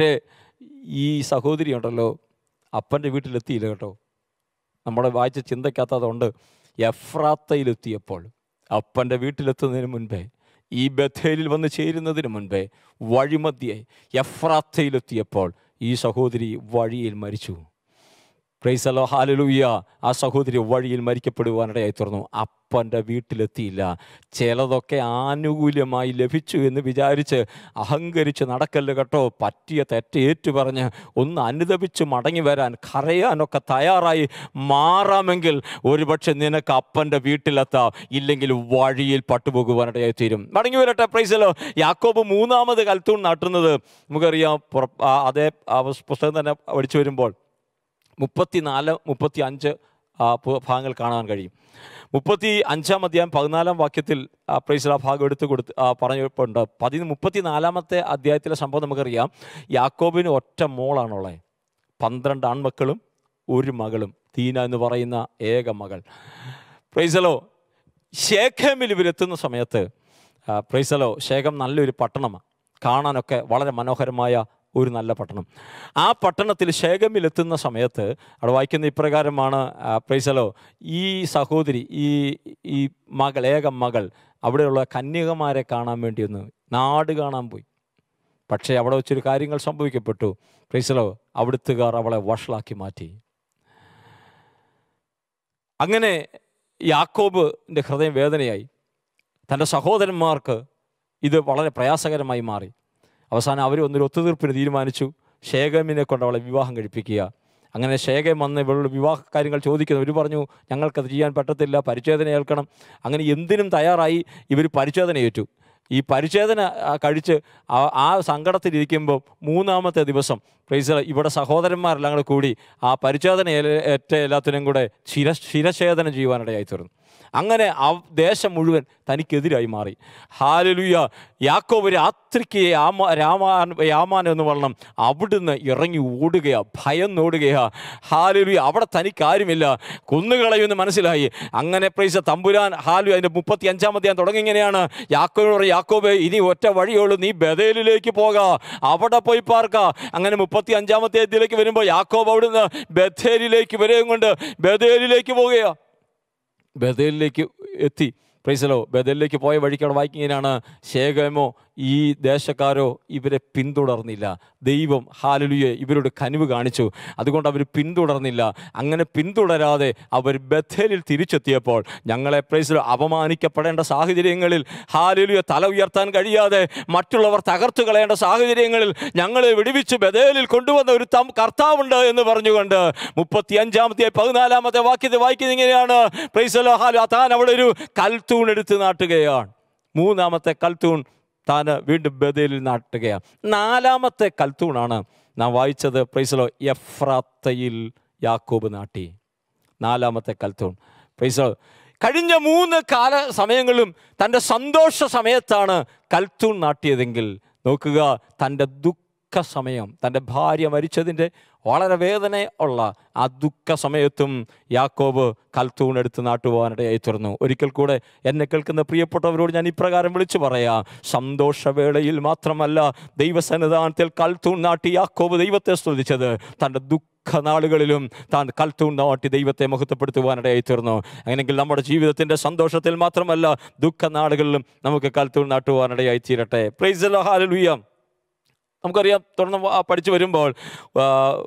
ഈ സഹോദരി ഉണ്ടല്ലോ അപ്പൻ്റെ വീട്ടിലെത്തിയില്ല കേട്ടോ നമ്മുടെ വായിച്ച ചിന്തയ്ക്കകത്തതുണ്ട് എഫ്രാത്തയിലെത്തിയപ്പോൾ അപ്പൻ്റെ വീട്ടിലെത്തുന്നതിന് മുൻപേ ഈ ബഥേലിൽ വന്ന് ചേരുന്നതിന് മുൻപേ വഴിമധ്യേ എഫ്രാത്തയിലെത്തിയപ്പോൾ ഈ സഹോദരി വഴിയിൽ മരിച്ചു പ്രൈസലോ ഹാലലൂയ ആ സഹോദരി വഴിയിൽ മരിക്കപ്പെടുവാനിടയായി തീർന്നു അപ്പൻ്റെ വീട്ടിലെത്തിയില്ല ചിലതൊക്കെ ആനുകൂല്യമായി ലഭിച്ചു എന്ന് വിചാരിച്ച് അഹങ്കരിച്ച് നടക്കല്ല് കേട്ടോ പറ്റിയ തെറ്റ് ഏറ്റു പറഞ്ഞ് ഒന്ന് അനുദപിച്ച് മടങ്ങി വരാൻ കരയാനൊക്കെ തയ്യാറായി മാറാമെങ്കിൽ ഒരുപക്ഷെ നിനക്ക് അപ്പൻ്റെ വീട്ടിലെത്താം ഇല്ലെങ്കിൽ വഴിയിൽ പട്ടുപോകുവാനിടയായി തീരും മടങ്ങി വരട്ടെ പ്രൈസലോ യാക്കോബ് മൂന്നാമത് കൽത്തൂൺ നാട്ടുന്നത് നമുക്കറിയാം പുറ ആ അതേ ആ പുസ്തകം തന്നെ പഠിച്ചു വരുമ്പോൾ മുപ്പത്തിനാല് മുപ്പത്തി അഞ്ച് ആ, പു- ഭാഗങ്ങൾ കാണാൻ കഴിയും മുപ്പത്തി അഞ്ചാം അധ്യായം പതിനാലാം വാക്യത്തിൽ ആ പ്രൈസ് ആ ഭാഗം എടുത്ത് കൊടുത്ത് ആ, പറഞ്ഞിട്ടുണ്ട് പതി മുപ്പത്തിനാലാമത്തെ അധ്യായത്തിലെ സംഭവം നമുക്കറിയാം യാക്കോബിന് ഒറ്റ മോളാണുള്ളത് പന്ത്രണ്ട് ആൺമക്കളും ഒരു മകളും തീന എന്ന് പറയുന്ന ഏക മകൾ പ്രൈസലോ ശേഖമിൽ ഇവരെത്തുന്ന സമയത്ത് ആ, പ്രൈസലോ ശേഖം നല്ലൊരു പട്ടണമാണ് കാണാനൊക്കെ വളരെ മനോഹരമായ ഒരു നല്ല പട്ടണം ആ പട്ടണത്തിൽ ശേഖമിൽ എത്തുന്ന സമയത്ത് അവിടെ വായിക്കുന്ന ഇപ്രകാരമാണ് ആ, പ്രൈസലോ ഈ സഹോദരി ഈ ഈ മകൾ ഏക മകൾ അവിടെയുള്ള കന്യകമാരെ കാണാൻ വേണ്ടി ഒന്ന് നാട് കാണാൻ പോയി പക്ഷേ അവിടെ വെച്ചൊരു കാര്യങ്ങൾ സംഭവിക്കപ്പെട്ടു പ്രൈസലോ അവിടുത്തുകാർ അവളെ വഷളാക്കി മാറ്റി അങ്ങനെ യാക്കോബിൻ്റെ ഹൃദയം വേദനയായി തൻ്റെ സഹോദരന്മാർക്ക് ഇത് വളരെ പ്രയാസകരമായി മാറി അവസാനം അവർ ഒന്നൊരു ഒത്തുതീർപ്പിന് തീരുമാനിച്ചു ശേഖമിനെ കൊണ്ട് അവളെ വിവാഹം കഴിപ്പിക്കുക അങ്ങനെ ശേഖം വന്ന് ഇവളുടെ വിവാഹ കാര്യങ്ങൾ ചോദിക്കുന്നു ഇവർ പറഞ്ഞു ഞങ്ങൾക്കത് ചെയ്യാൻ പറ്റത്തില്ല പരിച്ഛേദന ഏൽക്കണം അങ്ങനെ എന്തിനും തയ്യാറായി ഇവർ പരിച്ഛേദന ഏറ്റു ഈ പരിച്ഛേദന ആ, കഴിച്ച് ആ- ആ സങ്കടത്തിലിരിക്കുമ്പോൾ മൂന്നാമത്തെ ദിവസം പ്രൈസ് ഇവിടെ സഹോദരന്മാരെല്ലാം കൂടെ കൂടി ആ പരിച്ഛേദന ഏല- ഏറ്റ എല്ലാത്തിനും കൂടെ ശിര ശിരഛേദനം ചെയ്യുവാനിടയായി തീർന്നു അങ്ങനെ ആ ദേശം മുഴുവൻ തനിക്കെതിരായി മാറി ഹാലലുയ യാക്കോബ് രാത്രിക്ക് യാമ രാമാൻ യാമാൻ എന്ന് പറയണം അവിടുന്ന് ഇറങ്ങി ഓടുകയാ ഭയന്നോടുകയാ ഹാലലുയ അവിടെ തനിക്ക് ആരുമില്ല കൊന്നുകളയുമെന്ന് മനസ്സിലായി അങ്ങനെ പ്രൈസ തമ്പുരാൻ ഹാലു അതിൻ്റെ മുപ്പത്തി അഞ്ചാമത്തെ ഞാൻ തുടങ്ങി ഇങ്ങനെയാണ് യാക്കോബ് പറയും യാക്കോബ് ഇനി ഒറ്റ വഴിയുള്ളൂ നീ ബദേലിലേക്ക് പോക അവിടെ പോയി പാർക്ക അങ്ങനെ മുപ്പത്തി അഞ്ചാമത്തെ ഇതിലേക്ക് വരുമ്പോൾ യാക്കോബ് അവിടുന്ന് ബഥേലിലേക്ക് വരെയും കൊണ്ട് ബദേലിലേക്ക് പോകുകയാ ബദേലിലേക്ക് എത്തി പ്രൈസലോ ബദലിലേക്ക് പോയ വഴിക്ക് അവിടെ വായിക്കുന്നതിനാണ് ശേഖമോ ഈ ദേശക്കാരോ ഇവരെ പിന്തുടർന്നില്ല ദൈവം ഹാലലുയെ ഇവരോട് കനിവ് കാണിച്ചു അതുകൊണ്ട് അവർ പിന്തുടർന്നില്ല അങ്ങനെ പിന്തുടരാതെ അവർ ബഥേലിൽ തിരിച്ചെത്തിയപ്പോൾ ഞങ്ങളെ പ്രൈസലോ അപമാനിക്കപ്പെടേണ്ട സാഹചര്യങ്ങളിൽ ഹാലലുയെ തല ഉയർത്താൻ കഴിയാതെ മറ്റുള്ളവർ തകർത്തു കളയേണ്ട സാഹചര്യങ്ങളിൽ ഞങ്ങളെ വിടുവിച്ച് ബഥേലിൽ കൊണ്ടുവന്ന ഒരു തം കർത്താവുണ്ട് എന്ന് പറഞ്ഞുകൊണ്ട് മുപ്പത്തി അഞ്ചാമത്തെ പതിനാലാമത്തെ വാക്യത്തെ വായിക്കുന്നത് ഇങ്ങനെയാണ് പ്രൈസലോ ഹാലു താൻ അവിടെ ഒരു കൽത്തൂൺ എടുത്ത് നാട്ടുകയാണ് മൂന്നാമത്തെ കൽത്തൂൺ താൻ വീണ്ടും ബദലിൽ നാട്ടുകയാണ് നാലാമത്തെ കൽത്തൂണാണ് നാം വായിച്ചത് പ്രൈസലോ എഫ്രാത്തയിൽ യാക്കോബ് നാട്ടി നാലാമത്തെ കൽത്തൂൺ പ്രൈസലോ കഴിഞ്ഞ മൂന്ന് കാല സമയങ്ങളിലും തൻ്റെ സന്തോഷ സമയത്താണ് കൽത്തൂൺ നാട്ടിയതെങ്കിൽ നോക്കുക തൻ്റെ ദുഃഖ സമയം തൻ്റെ ഭാര്യ മരിച്ചതിൻ്റെ വളരെ വേദന ഉള്ള ആ ദുഃഖ സമയത്തും യാക്കോബ് കൽത്തൂൺ എടുത്ത് നാട്ടുപോകാനിടയായി തീർന്നു ഒരിക്കൽ കൂടെ എന്നെ കേൾക്കുന്ന പ്രിയപ്പെട്ടവരോട് ഞാൻ ഇപ്രകാരം വിളിച്ചു പറയാം സന്തോഷവേളയിൽ മാത്രമല്ല ദൈവസന്നിധാനത്തിൽ കൽത്തൂൺ നാട്ടി യാക്കോബ് ദൈവത്തെ സ്തുതിച്ചത് തൻ്റെ ദുഃഖ നാളുകളിലും താൻ കൽത്തൂൺ നാട്ടി ദൈവത്തെ മഹത്വപ്പെടുത്തുവാനിടയായി തീർന്നു അങ്ങനെയെങ്കിൽ നമ്മുടെ ജീവിതത്തിൻ്റെ സന്തോഷത്തിൽ മാത്രമല്ല ദുഃഖ നാളുകളിലും നമുക്ക് കൽത്തൂൺ നാട്ടുവാനിടയായി തീരട്ടെ പ്രൈസ് ഹാലലുയ്യ നമുക്കറിയാം തുടർന്ന് വാ- പഠിച്ചു വരുമ്പോൾ ആ,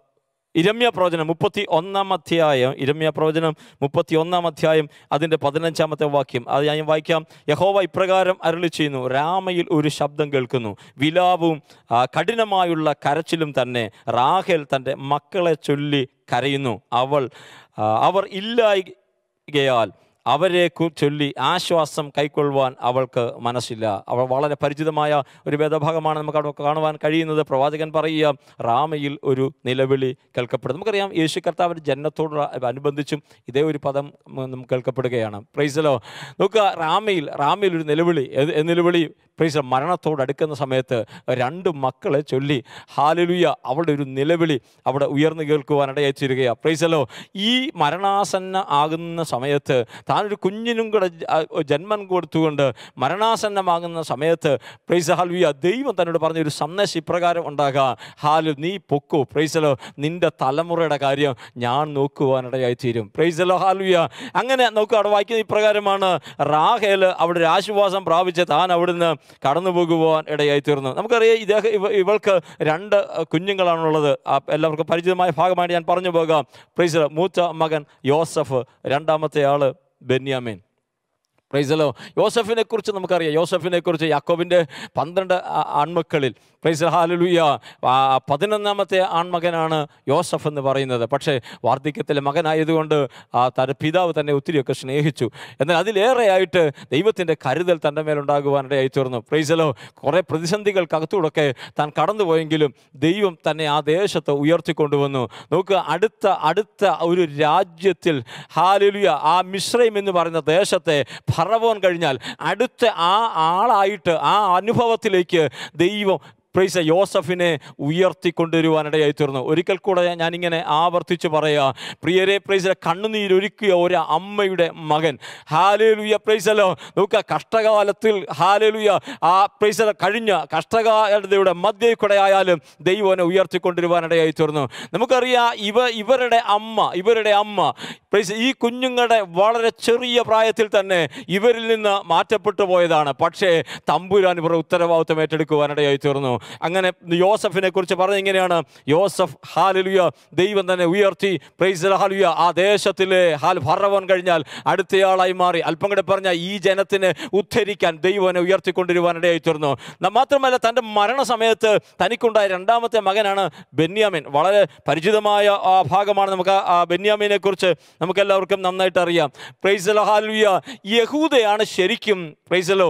ഇരമ്യ പ്രവചനം മുപ്പത്തി ഒന്നാം അധ്യായം ഇരമ്യ പ്രവചനം മുപ്പത്തി ഒന്നാം അധ്യായം അതിൻ്റെ പതിനഞ്ചാമത്തെ വാക്യം അത് ഞാൻ വായിക്കാം യഹോവ ഇപ്രകാരം അരുളി ചെയ്യുന്നു രാമയിൽ ഒരു ശബ്ദം കേൾക്കുന്നു വിലാപവും ആ, കഠിനമായുള്ള കരച്ചിലും തന്നെ റാഹേൽ തൻ്റെ മക്കളെ ചൊല്ലി കരയുന്നു അവൾ ആ, അവർ ഇല്ലായികയാൽ അവരെ കു- ചൊല്ലി ആശ്വാസം കൈക്കൊള്ളുവാൻ അവൾക്ക് മനസ്സില്ല അവൾ വളരെ പരിചിതമായ ഒരു വേദഭാഗമാണ് നമുക്ക് അവിടെ കാണുവാൻ കഴിയുന്നത് പ്രവാചകൻ പറയുക റാമയിൽ ഒരു നിലവിളി കേൾക്കപ്പെടും നമുക്കറിയാം യേശു കർത്താവിൻ്റെ ജന്മത്തോട് അനുബന്ധിച്ചും ഇതേ ഒരു പദം ഉം, നമുക്ക് കേൾക്കപ്പെടുകയാണ് പ്രൈസലോ നോക്കുക റാമയിൽ റാമയിൽ ഒരു നിലവിളി ഏത് നിലവിളി പ്രൈസ് മരണത്തോട് അടുക്കുന്ന സമയത്ത് രണ്ട് മക്കളെ ചൊല്ലി ഹാലലുയ അവളുടെ ഒരു നിലവിളി അവിടെ ഉയർന്നു കേൾക്കുവാനിടയായി തീരുകയാണ് പ്രൈസലോ ഈ മരണാസന്ന ആകുന്ന സമയത്ത് താനൊരു കുഞ്ഞിനും കൂടെ ജ- ആ, ജന്മം കൊടുത്തുകൊണ്ട് മരണാസന്നമാകുന്ന സമയത്ത് പ്രൈസ് ഹാലുയ ദൈവം തന്നോട് പറഞ്ഞ ഒരു സന്ദേശം ഇപ്രകാരം ഉണ്ടാകാം ഹാലു നീ പൊക്കോ പ്രൈസലോ നിന്റെ തലമുറയുടെ കാര്യം ഞാൻ നോക്കുവാനിടയായി തീരും പ്രൈസലോ ഹാലുയ അങ്ങനെ നോക്കുക അവിടെ വായിക്കുന്ന ഇപ്രകാരമാണ് റാഹേൽ അവിടെ ഒരു ആശ്വാസം പ്രാപിച്ച് താൻ അവിടുന്ന് കടന്നു പോകുവാൻ ഇടയായി തീർന്നു നമുക്കറിയാം ഇദ്ദേഹം ഇവ ഇവൾക്ക് രണ്ട് കുഞ്ഞുങ്ങളാണുള്ളത് ആ എല്ലാവർക്കും പരിചിതമായ ഭാഗമായിട്ട് ഞാൻ പറഞ്ഞു പോകാം പ്രൈസ് മൂത്ത മകൻ യോസഫ് രണ്ടാമത്തെ ആള് ബെന്യാമിൻ പ്രൈസലോ യോസഫിനെ കുറിച്ച് നമുക്കറിയാം യോസഫിനെ കുറിച്ച് യാക്കോബിൻ്റെ പന്ത്രണ്ട് ആ- ആൺമക്കളിൽ പ്രൈസ് ഹാലലുയ പതിനൊന്നാമത്തെ ആൺമകനാണ് യോസഫ് എന്ന് പറയുന്നത് പക്ഷേ വാർദ്ധക്യത്തിലെ മകനായതുകൊണ്ട് ആ തൻ്റെ പിതാവ് തന്നെ ഒത്തിരിയൊക്കെ സ്നേഹിച്ചു എന്നാൽ അതിലേറെയായിട്ട് ദൈവത്തിൻ്റെ കരുതൽ തൻ്റെ മേലുണ്ടാകുവാനിടയായി തീർന്നു പ്രൈസലോ കുറേ പ്രതിസന്ധികൾക്കകത്തൂടൊക്കെ താൻ കടന്നുപോയെങ്കിലും ദൈവം തന്നെ ആ ദേശത്ത് ഉയർത്തിക്കൊണ്ടുവന്നു നോക്കുക അടുത്ത അടുത്ത ഒരു രാജ്യത്തിൽ ഹാലലുയ ആ മിശ്രയും എന്ന് പറയുന്ന ദേശത്തെ ഫറവോൻ കഴിഞ്ഞാൽ അടുത്ത ആ ആളായിട്ട് ആ അനുഭവത്തിലേക്ക് ദൈവം പ്രൈസ് യോസഫിനെ ഉയർത്തിക്കൊണ്ടുവരുവാനിടയായി തീർന്നു ഒരിക്കൽ കൂടെ ഞാനിങ്ങനെ ആവർത്തിച്ച് പറയാ പ്രിയരെ പ്രൈസ് കണ്ണുനീരൊരുക്കിയ ഒരു അമ്മയുടെ മകൻ ഹാലേലുയ പ്രൈസലോ നോക്കുക കഷ്ടകാലത്തിൽ ഹാലേലുയ ആ പ്രൈസല കഴിഞ്ഞ കഷ്ടകാലതയുടെ മധ്യയിൽ കൂടെ ആയാലും ദൈവനെ ഉയർത്തിക്കൊണ്ടുവരുവാനിടയായി തീർന്നു നമുക്കറിയാം ഇവ ഇവരുടെ അമ്മ ഇവരുടെ അമ്മ പ്രൈസ് ഈ കുഞ്ഞുങ്ങളുടെ വളരെ ചെറിയ പ്രായത്തിൽ തന്നെ ഇവരിൽ നിന്ന് മാറ്റപ്പെട്ടു പോയതാണ് പക്ഷേ തമ്പുരാൻ ഇവർ ഉത്തരവാദിത്വം ഏറ്റെടുക്കുവാനിടയായി തീർന്നു അങ്ങനെ യോസഫിനെ കുറിച്ച് പറഞ്ഞ ഇങ്ങനെയാണ് യോസഫ് ഹാലലുയ ദൈവം തന്നെ ഉയർത്തി പ്രൈസ് ഹാലുയ ആ ദേശത്തിലെ ഹാൽ ഭറവൻ കഴിഞ്ഞാൽ അടുത്തയാളായി മാറി അല്പം കൂടെ പറഞ്ഞ ഈ ജനത്തിനെ ഉദ്ധരിക്കാൻ ദൈവനെ ഉയർത്തിക്കൊണ്ടിരുവാനിടയായി തീർന്നു ന- മാത്രമല്ല തൻ്റെ മരണസമയത്ത് തനിക്കുണ്ടായ രണ്ടാമത്തെ മകനാണ് ബെന്യാമിൻ വളരെ പരിചിതമായ ആ ഭാഗമാണ് നമുക്ക് ആ- ആ ബെന്യാമിനെ കുറിച്ച് നമുക്കെല്ലാവർക്കും നന്നായിട്ട് അറിയാം പ്രൈസലോ ഹാലുയ യഹൂദയാണ് ശരിക്കും പ്രൈസലോ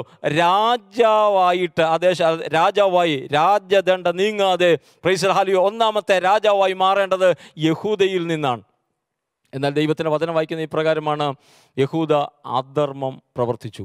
രാജാവായിട്ട് ആ ദേശ രാജാവായി രാജ്യദണ്ഡ നീങ്ങാതെ പ്രൈസൽ ഹാലുയ ഒന്നാമത്തെ രാജാവായി മാറേണ്ടത് യഹൂദയിൽ നിന്നാണ് എന്നാൽ ദൈവത്തിൻ്റെ വചനം വായിക്കുന്ന ഇപ്രകാരമാണ് യഹൂദ അധർമ്മം പ്രവർത്തിച്ചു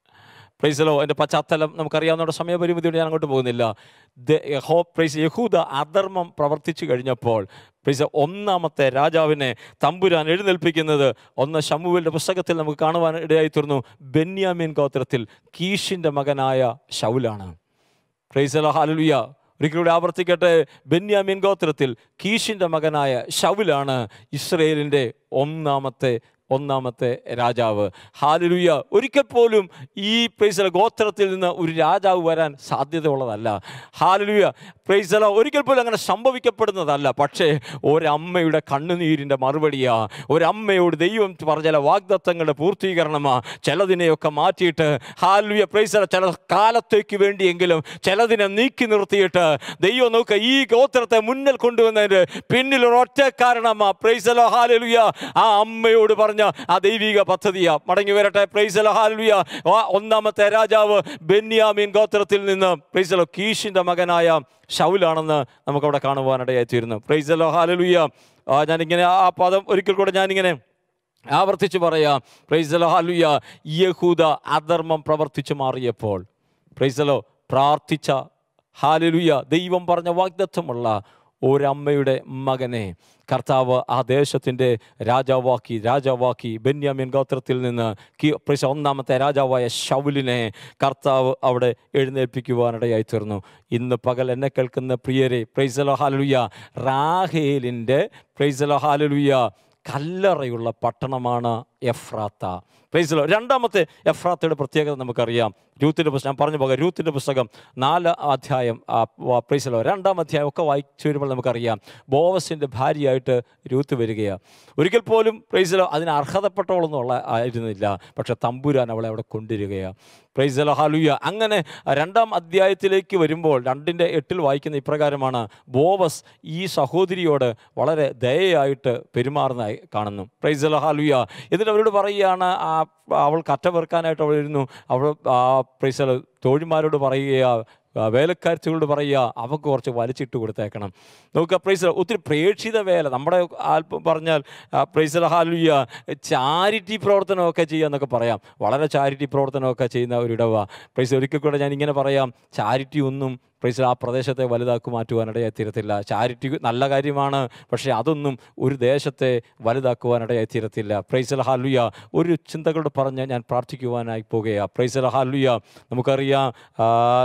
പ്രൈസലോ എൻ്റെ പശ്ചാത്തലം നമുക്കറിയാവുന്ന സമയപരിമിതിയോട് ഞാൻ അങ്ങോട്ട് പോകുന്നില്ല ദ- യഹോ പ്രൈസ് യഹൂദ അധർമ്മം പ്രവർത്തിച്ചു കഴിഞ്ഞപ്പോൾ പ്രൈസ് ഒന്നാമത്തെ രാജാവിനെ തമ്പുരാൻ എഴുന്നേൽപ്പിക്കുന്നത് ഒന്ന് ശമുവിൻ്റെ പുസ്തകത്തിൽ നമുക്ക് കാണുവാൻ ഇടയായി തീർന്നു ബെന്യാമീൻ ഗോത്രത്തിൽ കീഷിൻ്റെ മകനായ ശൗലാണ് പ്രൈസലോ ഹാലുലിയ ഒരിക്കലൂടെ ആവർത്തിക്കട്ടെ ബെന്യാമീൻ ഗോത്രത്തിൽ കീഷിൻ്റെ മകനായ ഷൗലാണ് ഇസ്രയേലിൻ്റെ ഒന്നാമത്തെ ഒന്നാമത്തെ രാജാവ് ഹാലലുയ ഒരിക്കൽ പോലും ഈ പ്രൈസല ഗോത്രത്തിൽ നിന്ന് ഒരു രാജാവ് വരാൻ സാധ്യതയുള്ളതല്ല ഹാലലുയ പ്രൈസല ഒരിക്കൽ പോലും അങ്ങനെ സംഭവിക്കപ്പെടുന്നതല്ല പക്ഷേ ഒരമ്മയുടെ കണ്ണുനീരിൻ്റെ മറുപടിയാ ഒരമ്മയോട് ദൈവം പറഞ്ഞ ചില വാഗ്ദത്തങ്ങളുടെ പൂർത്തീകരണമാ ചിലതിനെയൊക്കെ മാറ്റിയിട്ട് ഹാലുയ പ്രൈസല ചില കാലത്തേക്ക് വേണ്ടിയെങ്കിലും ചിലതിനെ നീക്കി നിർത്തിയിട്ട് ദൈവം നോക്കുക ഈ ഗോത്രത്തെ മുന്നിൽ കൊണ്ടുവന്നതിന് പിന്നിൽ ഒരൊറ്റ കാരണമാ പ്രൈസല ഹാലലുയ ആ അമ്മയോട് പറഞ്ഞ ആ ദൈവിക പദ്ധതിയാ മടങ്ങി വരട്ടെ പ്രൈസല ഹാലലുയ ആ ഒന്നാമത്തെ രാജാവ് ബെന്യാമീൻ ഗോത്രത്തിൽ നിന്ന് പ്രൈസലോ കീഷിന്റെ മകനായ ഷൗലാണെന്ന് നമുക്കവിടെ കാണുവാനിടയായി തീരുന്നു പ്രൈസലോ ഹാലലുയ ആ ഞാനിങ്ങനെ ആ പദം ഒരിക്കൽ കൂടെ ഞാനിങ്ങനെ ആവർത്തിച്ച് പറയാം പ്രൈസലോ ഹാലുയ യഹൂദ അധർമ്മം പ്രവർത്തിച്ചു മാറിയപ്പോൾ പ്രൈസലോ പ്രാർത്ഥിച്ച ഹാലലുയ ദൈവം പറഞ്ഞ വാഗ്ദത്വമുള്ള ഒരമ്മയുടെ മകനെ കർത്താവ് ആ ദേശത്തിൻ്റെ രാജാവാക്കി രാജാവാക്കി ബെന്യാമിൻ ഗോത്രത്തിൽ നിന്ന് കി പ്രൈസ ഒന്നാമത്തെ രാജാവായ ഷൗലിനെ കർത്താവ് അവിടെ എഴുന്നേൽപ്പിക്കുവാനിടയായി തീർന്നു ഇന്ന് പകൽ എന്നെ കേൾക്കുന്ന പ്രിയരെ പ്രൈസലോ ഹാലലുയ റാഹേലിൻ്റെ പ്രൈസലോ ഹാലലുയ കല്ലറയുള്ള പട്ടണമാണ് എഫ്രാത്ത പ്രൈസലോ രണ്ടാമത്തെ എഫ്രാത്തയുടെ പ്രത്യേകത നമുക്കറിയാം രൂത്തിൻ്റെ പുസ്തകം ഞാൻ പറഞ്ഞു പോകാം രൂത്തിൻ്റെ പുസ്തകം നാല് അധ്യായം ആ, വ- പ്രൈസലോ രണ്ടാം അധ്യായം ഒക്കെ വായിച്ചു വരുമ്പോൾ നമുക്കറിയാം ബോവസിൻ്റെ ഭാര്യയായിട്ട് രൂത്ത് വരികയാണ് ഒരിക്കൽ പോലും പ്രൈസലോ അതിന് അർഹതപ്പെട്ടവളൊന്നും ഉള്ള ആയിരുന്നില്ല പക്ഷെ തമ്പുരാൻ അവളെ അവിടെ കൊണ്ടുവരികയാണ് പ്രൈസലോ ഹാലുയ അങ്ങനെ രണ്ടാം അധ്യായത്തിലേക്ക് വരുമ്പോൾ രണ്ടിൻ്റെ എട്ടിൽ വായിക്കുന്ന ഇപ്രകാരമാണ് ബോവസ് ഈ സഹോദരിയോട് വളരെ ദയയായിട്ട് പെരുമാറുന്നതായി കാണുന്നു പ്രൈസലോ ഹാലുയ എന്നിട്ട് അവരോട് പറയുകയാണ് ആ അവൾ കറ്റ വെറുക്കാനായിട്ട് അവൾ ഇരുന്നു അവൾ ആ പ്രൈസലോ തോഴിമാരോട് പറയുകയാ ആ, വേലക്കാരത്തികളോട് പറയുക അവർക്ക് കുറച്ച് വലിച്ചിട്ട് കൊടുത്തേക്കണം നോക്കുക പ്രൈസൽ ഒത്തിരി പ്രേക്ഷിത വേല നമ്മുടെ ആൽപ്പം പറഞ്ഞാൽ പ്രൈസൽ ഹാലുയ്യ ചാരിറ്റി പ്രവർത്തനമൊക്കെ ചെയ്യുക എന്നൊക്കെ പറയാം വളരെ ചാരിറ്റി പ്രവർത്തനമൊക്കെ ചെയ്യുന്ന ഒരു ഇടവ പ്രൈസ് ഒരിക്കൽ കൂടെ ഞാൻ ഇങ്ങനെ പറയാം ചാരിറ്റി ഒന്നും പ്രൈസ് ആ പ്രദേശത്തെ വലുതാക്കി മാറ്റുവാനിടയായി തീരത്തില്ല ചാരിറ്റി നല്ല കാര്യമാണ് പക്ഷേ അതൊന്നും ഒരു ദേശത്തെ വലുതാക്കുവാനിടയായി തീരത്തില്ല പ്രൈസൽ ഹാലുയ ഒരു ചിന്തകളോട് പറഞ്ഞ് ഞാൻ പ്രാർത്ഥിക്കുവാനായി പോകുകയാണ് പ്രൈസൽ ഹാലുയ നമുക്കറിയാം ആ,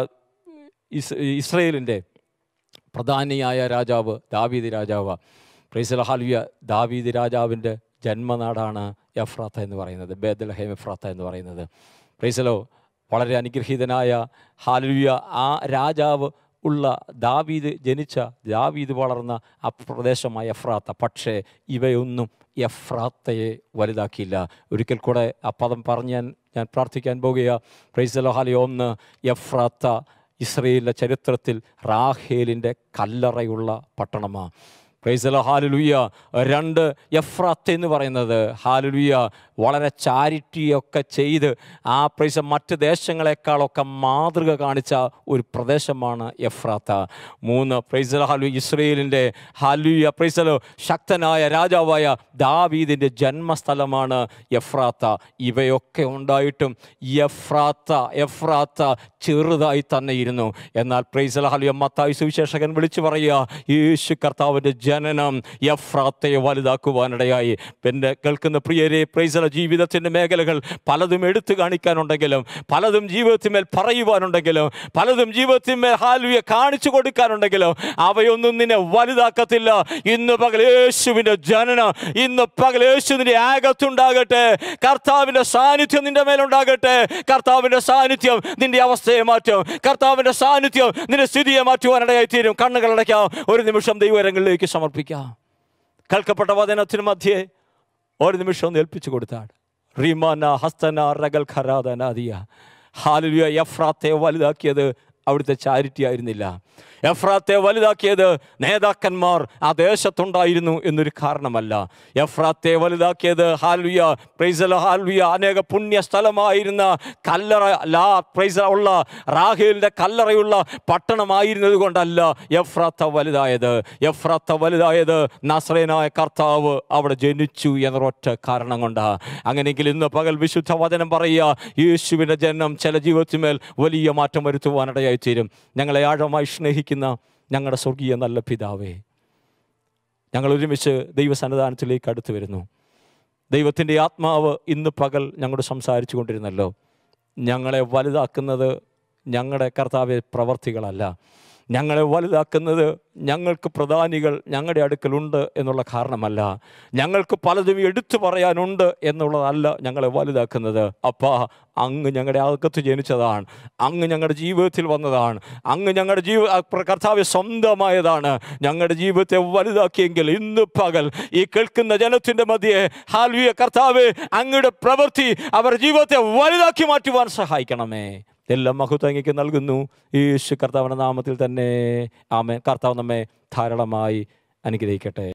ഇസ് ഇസ്രയേലിൻ്റെ പ്രധാനിയായ രാജാവ് ദാവീദ് രാജാവ് പ്രൈസൽ ഹാലുയ ദാവീദ് രാജാവിൻ്റെ ജന്മനാടാണ് എഫ്രാത്ത എന്ന് പറയുന്നത് ബേദലഹേം എഫ്രാത്ത എന്ന് പറയുന്നത് പ്രൈസലോ വളരെ അനുഗ്രഹീതനായ ഹാലുയ ആ രാജാവ് ഉള്ള ദാവീദ് ജനിച്ച ദാവീദ് വളർന്ന ആ പ്രദേശമായ എഫ്രാത്ത പക്ഷേ ഇവയൊന്നും എഫ്രാത്തയെ വലുതാക്കിയില്ല ഒരിക്കൽ കൂടെ ആ പദം പറഞ്ഞ് ഞാൻ ഞാൻ പ്രാർത്ഥിക്കാൻ പോകുക പ്രൈസലോ ഹാലി ഒന്ന് എഫ്രാത്ത ഇസ്രയേലിൻ്റെ ചരിത്രത്തിൽ റാഹേലിൻ്റെ കല്ലറയുള്ള പട്ടണമാണ് പ്രൈസല ഹാലുലുയ്യ രണ്ട് എഫ്രാത്ത് എന്ന് പറയുന്നത് ഹാലുലുയ്യ വളരെ ചാരിറ്റിയൊക്കെ ചെയ്ത് ആ പ്രൈസ മറ്റ് ദേശങ്ങളെക്കാളൊക്കെ മാതൃക കാണിച്ച ഒരു പ്രദേശമാണ് എഫ്രാത്ത മൂന്ന് പ്രൈസല ഹാലു ഇസ്രയേലിൻ്റെ ഹാലുയ്യ പ്രൈസലോ ശക്തനായ രാജാവായ ദാവീദിൻ്റെ ജന്മസ്ഥലമാണ് എഫ്രാത്ത ഇവയൊക്കെ ഉണ്ടായിട്ടും എഫ്രാത്ത എഫ്രാത്ത ചെറുതായി തന്നെ ഇരുന്നു എന്നാൽ പ്രൈസല ഹാലുയ മത്തായി സുവിശേഷകൻ വിളിച്ചു പറയുക യേശു കർത്താവിൻ്റെ ജനനം എഫ്രാത്തയെ വലുതാക്കുവാനിടയായി പിന്നെ കേൾക്കുന്ന പ്രിയരെ പ്രൈസല ജീവിതത്തിൻ്റെ മേഖലകൾ പലതും എടുത്തു കാണിക്കാനുണ്ടെങ്കിലും പലതും ജീവിതത്തിന്മേൽ പറയുവാനുണ്ടെങ്കിലും പലതും ജീവിതത്തിന്മേൽ ഹാലുയെ കാണിച്ചു കൊടുക്കാനുണ്ടെങ്കിലും അവയൊന്നും നിന്നെ വലുതാക്കത്തില്ല ഇന്ന് പകൽ യേശുവിൻ്റെ ജനനം ഇന്ന് പകൽ യേശുവിൻ്റെ ആകത്തുണ്ടാകട്ടെ കർത്താവിൻ്റെ സാന്നിധ്യം നിന്റെ മേലുണ്ടാകട്ടെ കർത്താവിൻ്റെ സാന്നിധ്യം നിന്റെ അവസ്ഥയെ മാറ്റും കർത്താവിൻ്റെ സാന്നിധ്യം നിന്റെ സ്ഥിതിയെ മാറ്റുവാനിടയായി തീരും കണ്ണുകളടയ്ക്കാം ഒരു നിമിഷം ദൈവരങ്ങളിലേക്ക് സമർപ്പിക്കാം കേൾക്കപ്പെട്ട വചനത്തിന് മധ്യേ ഒരു നിമിഷം ഒന്ന് ഏൽപ്പിച്ചു കൊടുത്താണ് റീമാന ഹസ്തന റഗൽ ഖരാദനാദിയ ഹാലുലിയ എഫ്രാത്തെ വലുതാക്കിയത് അവിടുത്തെ ചാരിറ്റി ആയിരുന്നില്ല എഫ്രാത്തെ വലുതാക്കിയത് നേതാക്കന്മാർ ആ ദേശത്തുണ്ടായിരുന്നു എന്നൊരു കാരണമല്ല എഫ്രാത്തെ വലുതാക്കിയത് ഹാൽവിയ പ്രൈസല ഹാൽവിയ അനേക പുണ്യ സ്ഥലമായിരുന്ന കല്ലറ ലാ പ്രൈസ ഉള്ള റാഹേലിന്റെ കല്ലറയുള്ള പട്ടണമായിരുന്നത് കൊണ്ടല്ല എഫ്രാത്ത വലുതായത് എഫ്രാത്ത വലുതായത് നസ്രേനായ കർത്താവ് അവിടെ ജനിച്ചു എന്നൊരൊറ്റ കാരണം കൊണ്ടാ അങ്ങനെയെങ്കിൽ ഇന്ന് പകൽ വിശുദ്ധ വചനം പറയുക യേശുവിൻ്റെ ജനനം ചില ജീവിതത്തിന്മേൽ വലിയ മാറ്റം വരുത്തുവാനിടയായി തീരും ഞങ്ങളെ ആഴമായി സ്നേഹിക്കുന്ന ഞങ്ങളുടെ സ്വർഗീയ നല്ല പിതാവേ ഞങ്ങൾ ഒരുമിച്ച് ദൈവസന്നിധാനത്തിലേക്ക് അടുത്ത് വരുന്നു ദൈവത്തിൻ്റെ ആത്മാവ് ഇന്ന് പകൽ ഞങ്ങളോട് സംസാരിച്ചു കൊണ്ടിരുന്നല്ലോ ഞങ്ങളെ വലുതാക്കുന്നത് ഞങ്ങളുടെ കർത്താവെ പ്രവർത്തികളല്ല ഞങ്ങളെ വലുതാക്കുന്നത് ഞങ്ങൾക്ക് പ്രധാനികൾ ഞങ്ങളുടെ അടുക്കലുണ്ട് എന്നുള്ള കാരണമല്ല ഞങ്ങൾക്ക് പലതും എടുത്തു പറയാനുണ്ട് എന്നുള്ളതല്ല ഞങ്ങളെ വലുതാക്കുന്നത് അപ്പാ അങ്ങ് ഞങ്ങളുടെ അകത്ത് ജനിച്ചതാണ് അങ്ങ് ഞങ്ങളുടെ ജീവിതത്തിൽ വന്നതാണ് അങ്ങ് ഞങ്ങളുടെ ജീവ കർത്താവ് സ്വന്തമായതാണ് ഞങ്ങളുടെ ജീവിതത്തെ വലുതാക്കിയെങ്കിൽ ഇന്ന് പകൽ ഈ കേൾക്കുന്ന ജനത്തിൻ്റെ മധ്യേ ഹാൽവിയ കർത്താവ് അങ്ങയുടെ പ്രവൃത്തി അവർ ജീവിതത്തെ വലുതാക്കി മാറ്റുവാൻ സഹായിക്കണമേ എല്ലാം മഹത്വം അങ്ങേക്ക് നൽകുന്നു യേശു കർത്താവിൻ്റെ നാമത്തിൽ തന്നെ ആമേ കർത്താവ് നമ്മെ ധാരാളമായി അനുഗ്രഹിക്കട്ടെ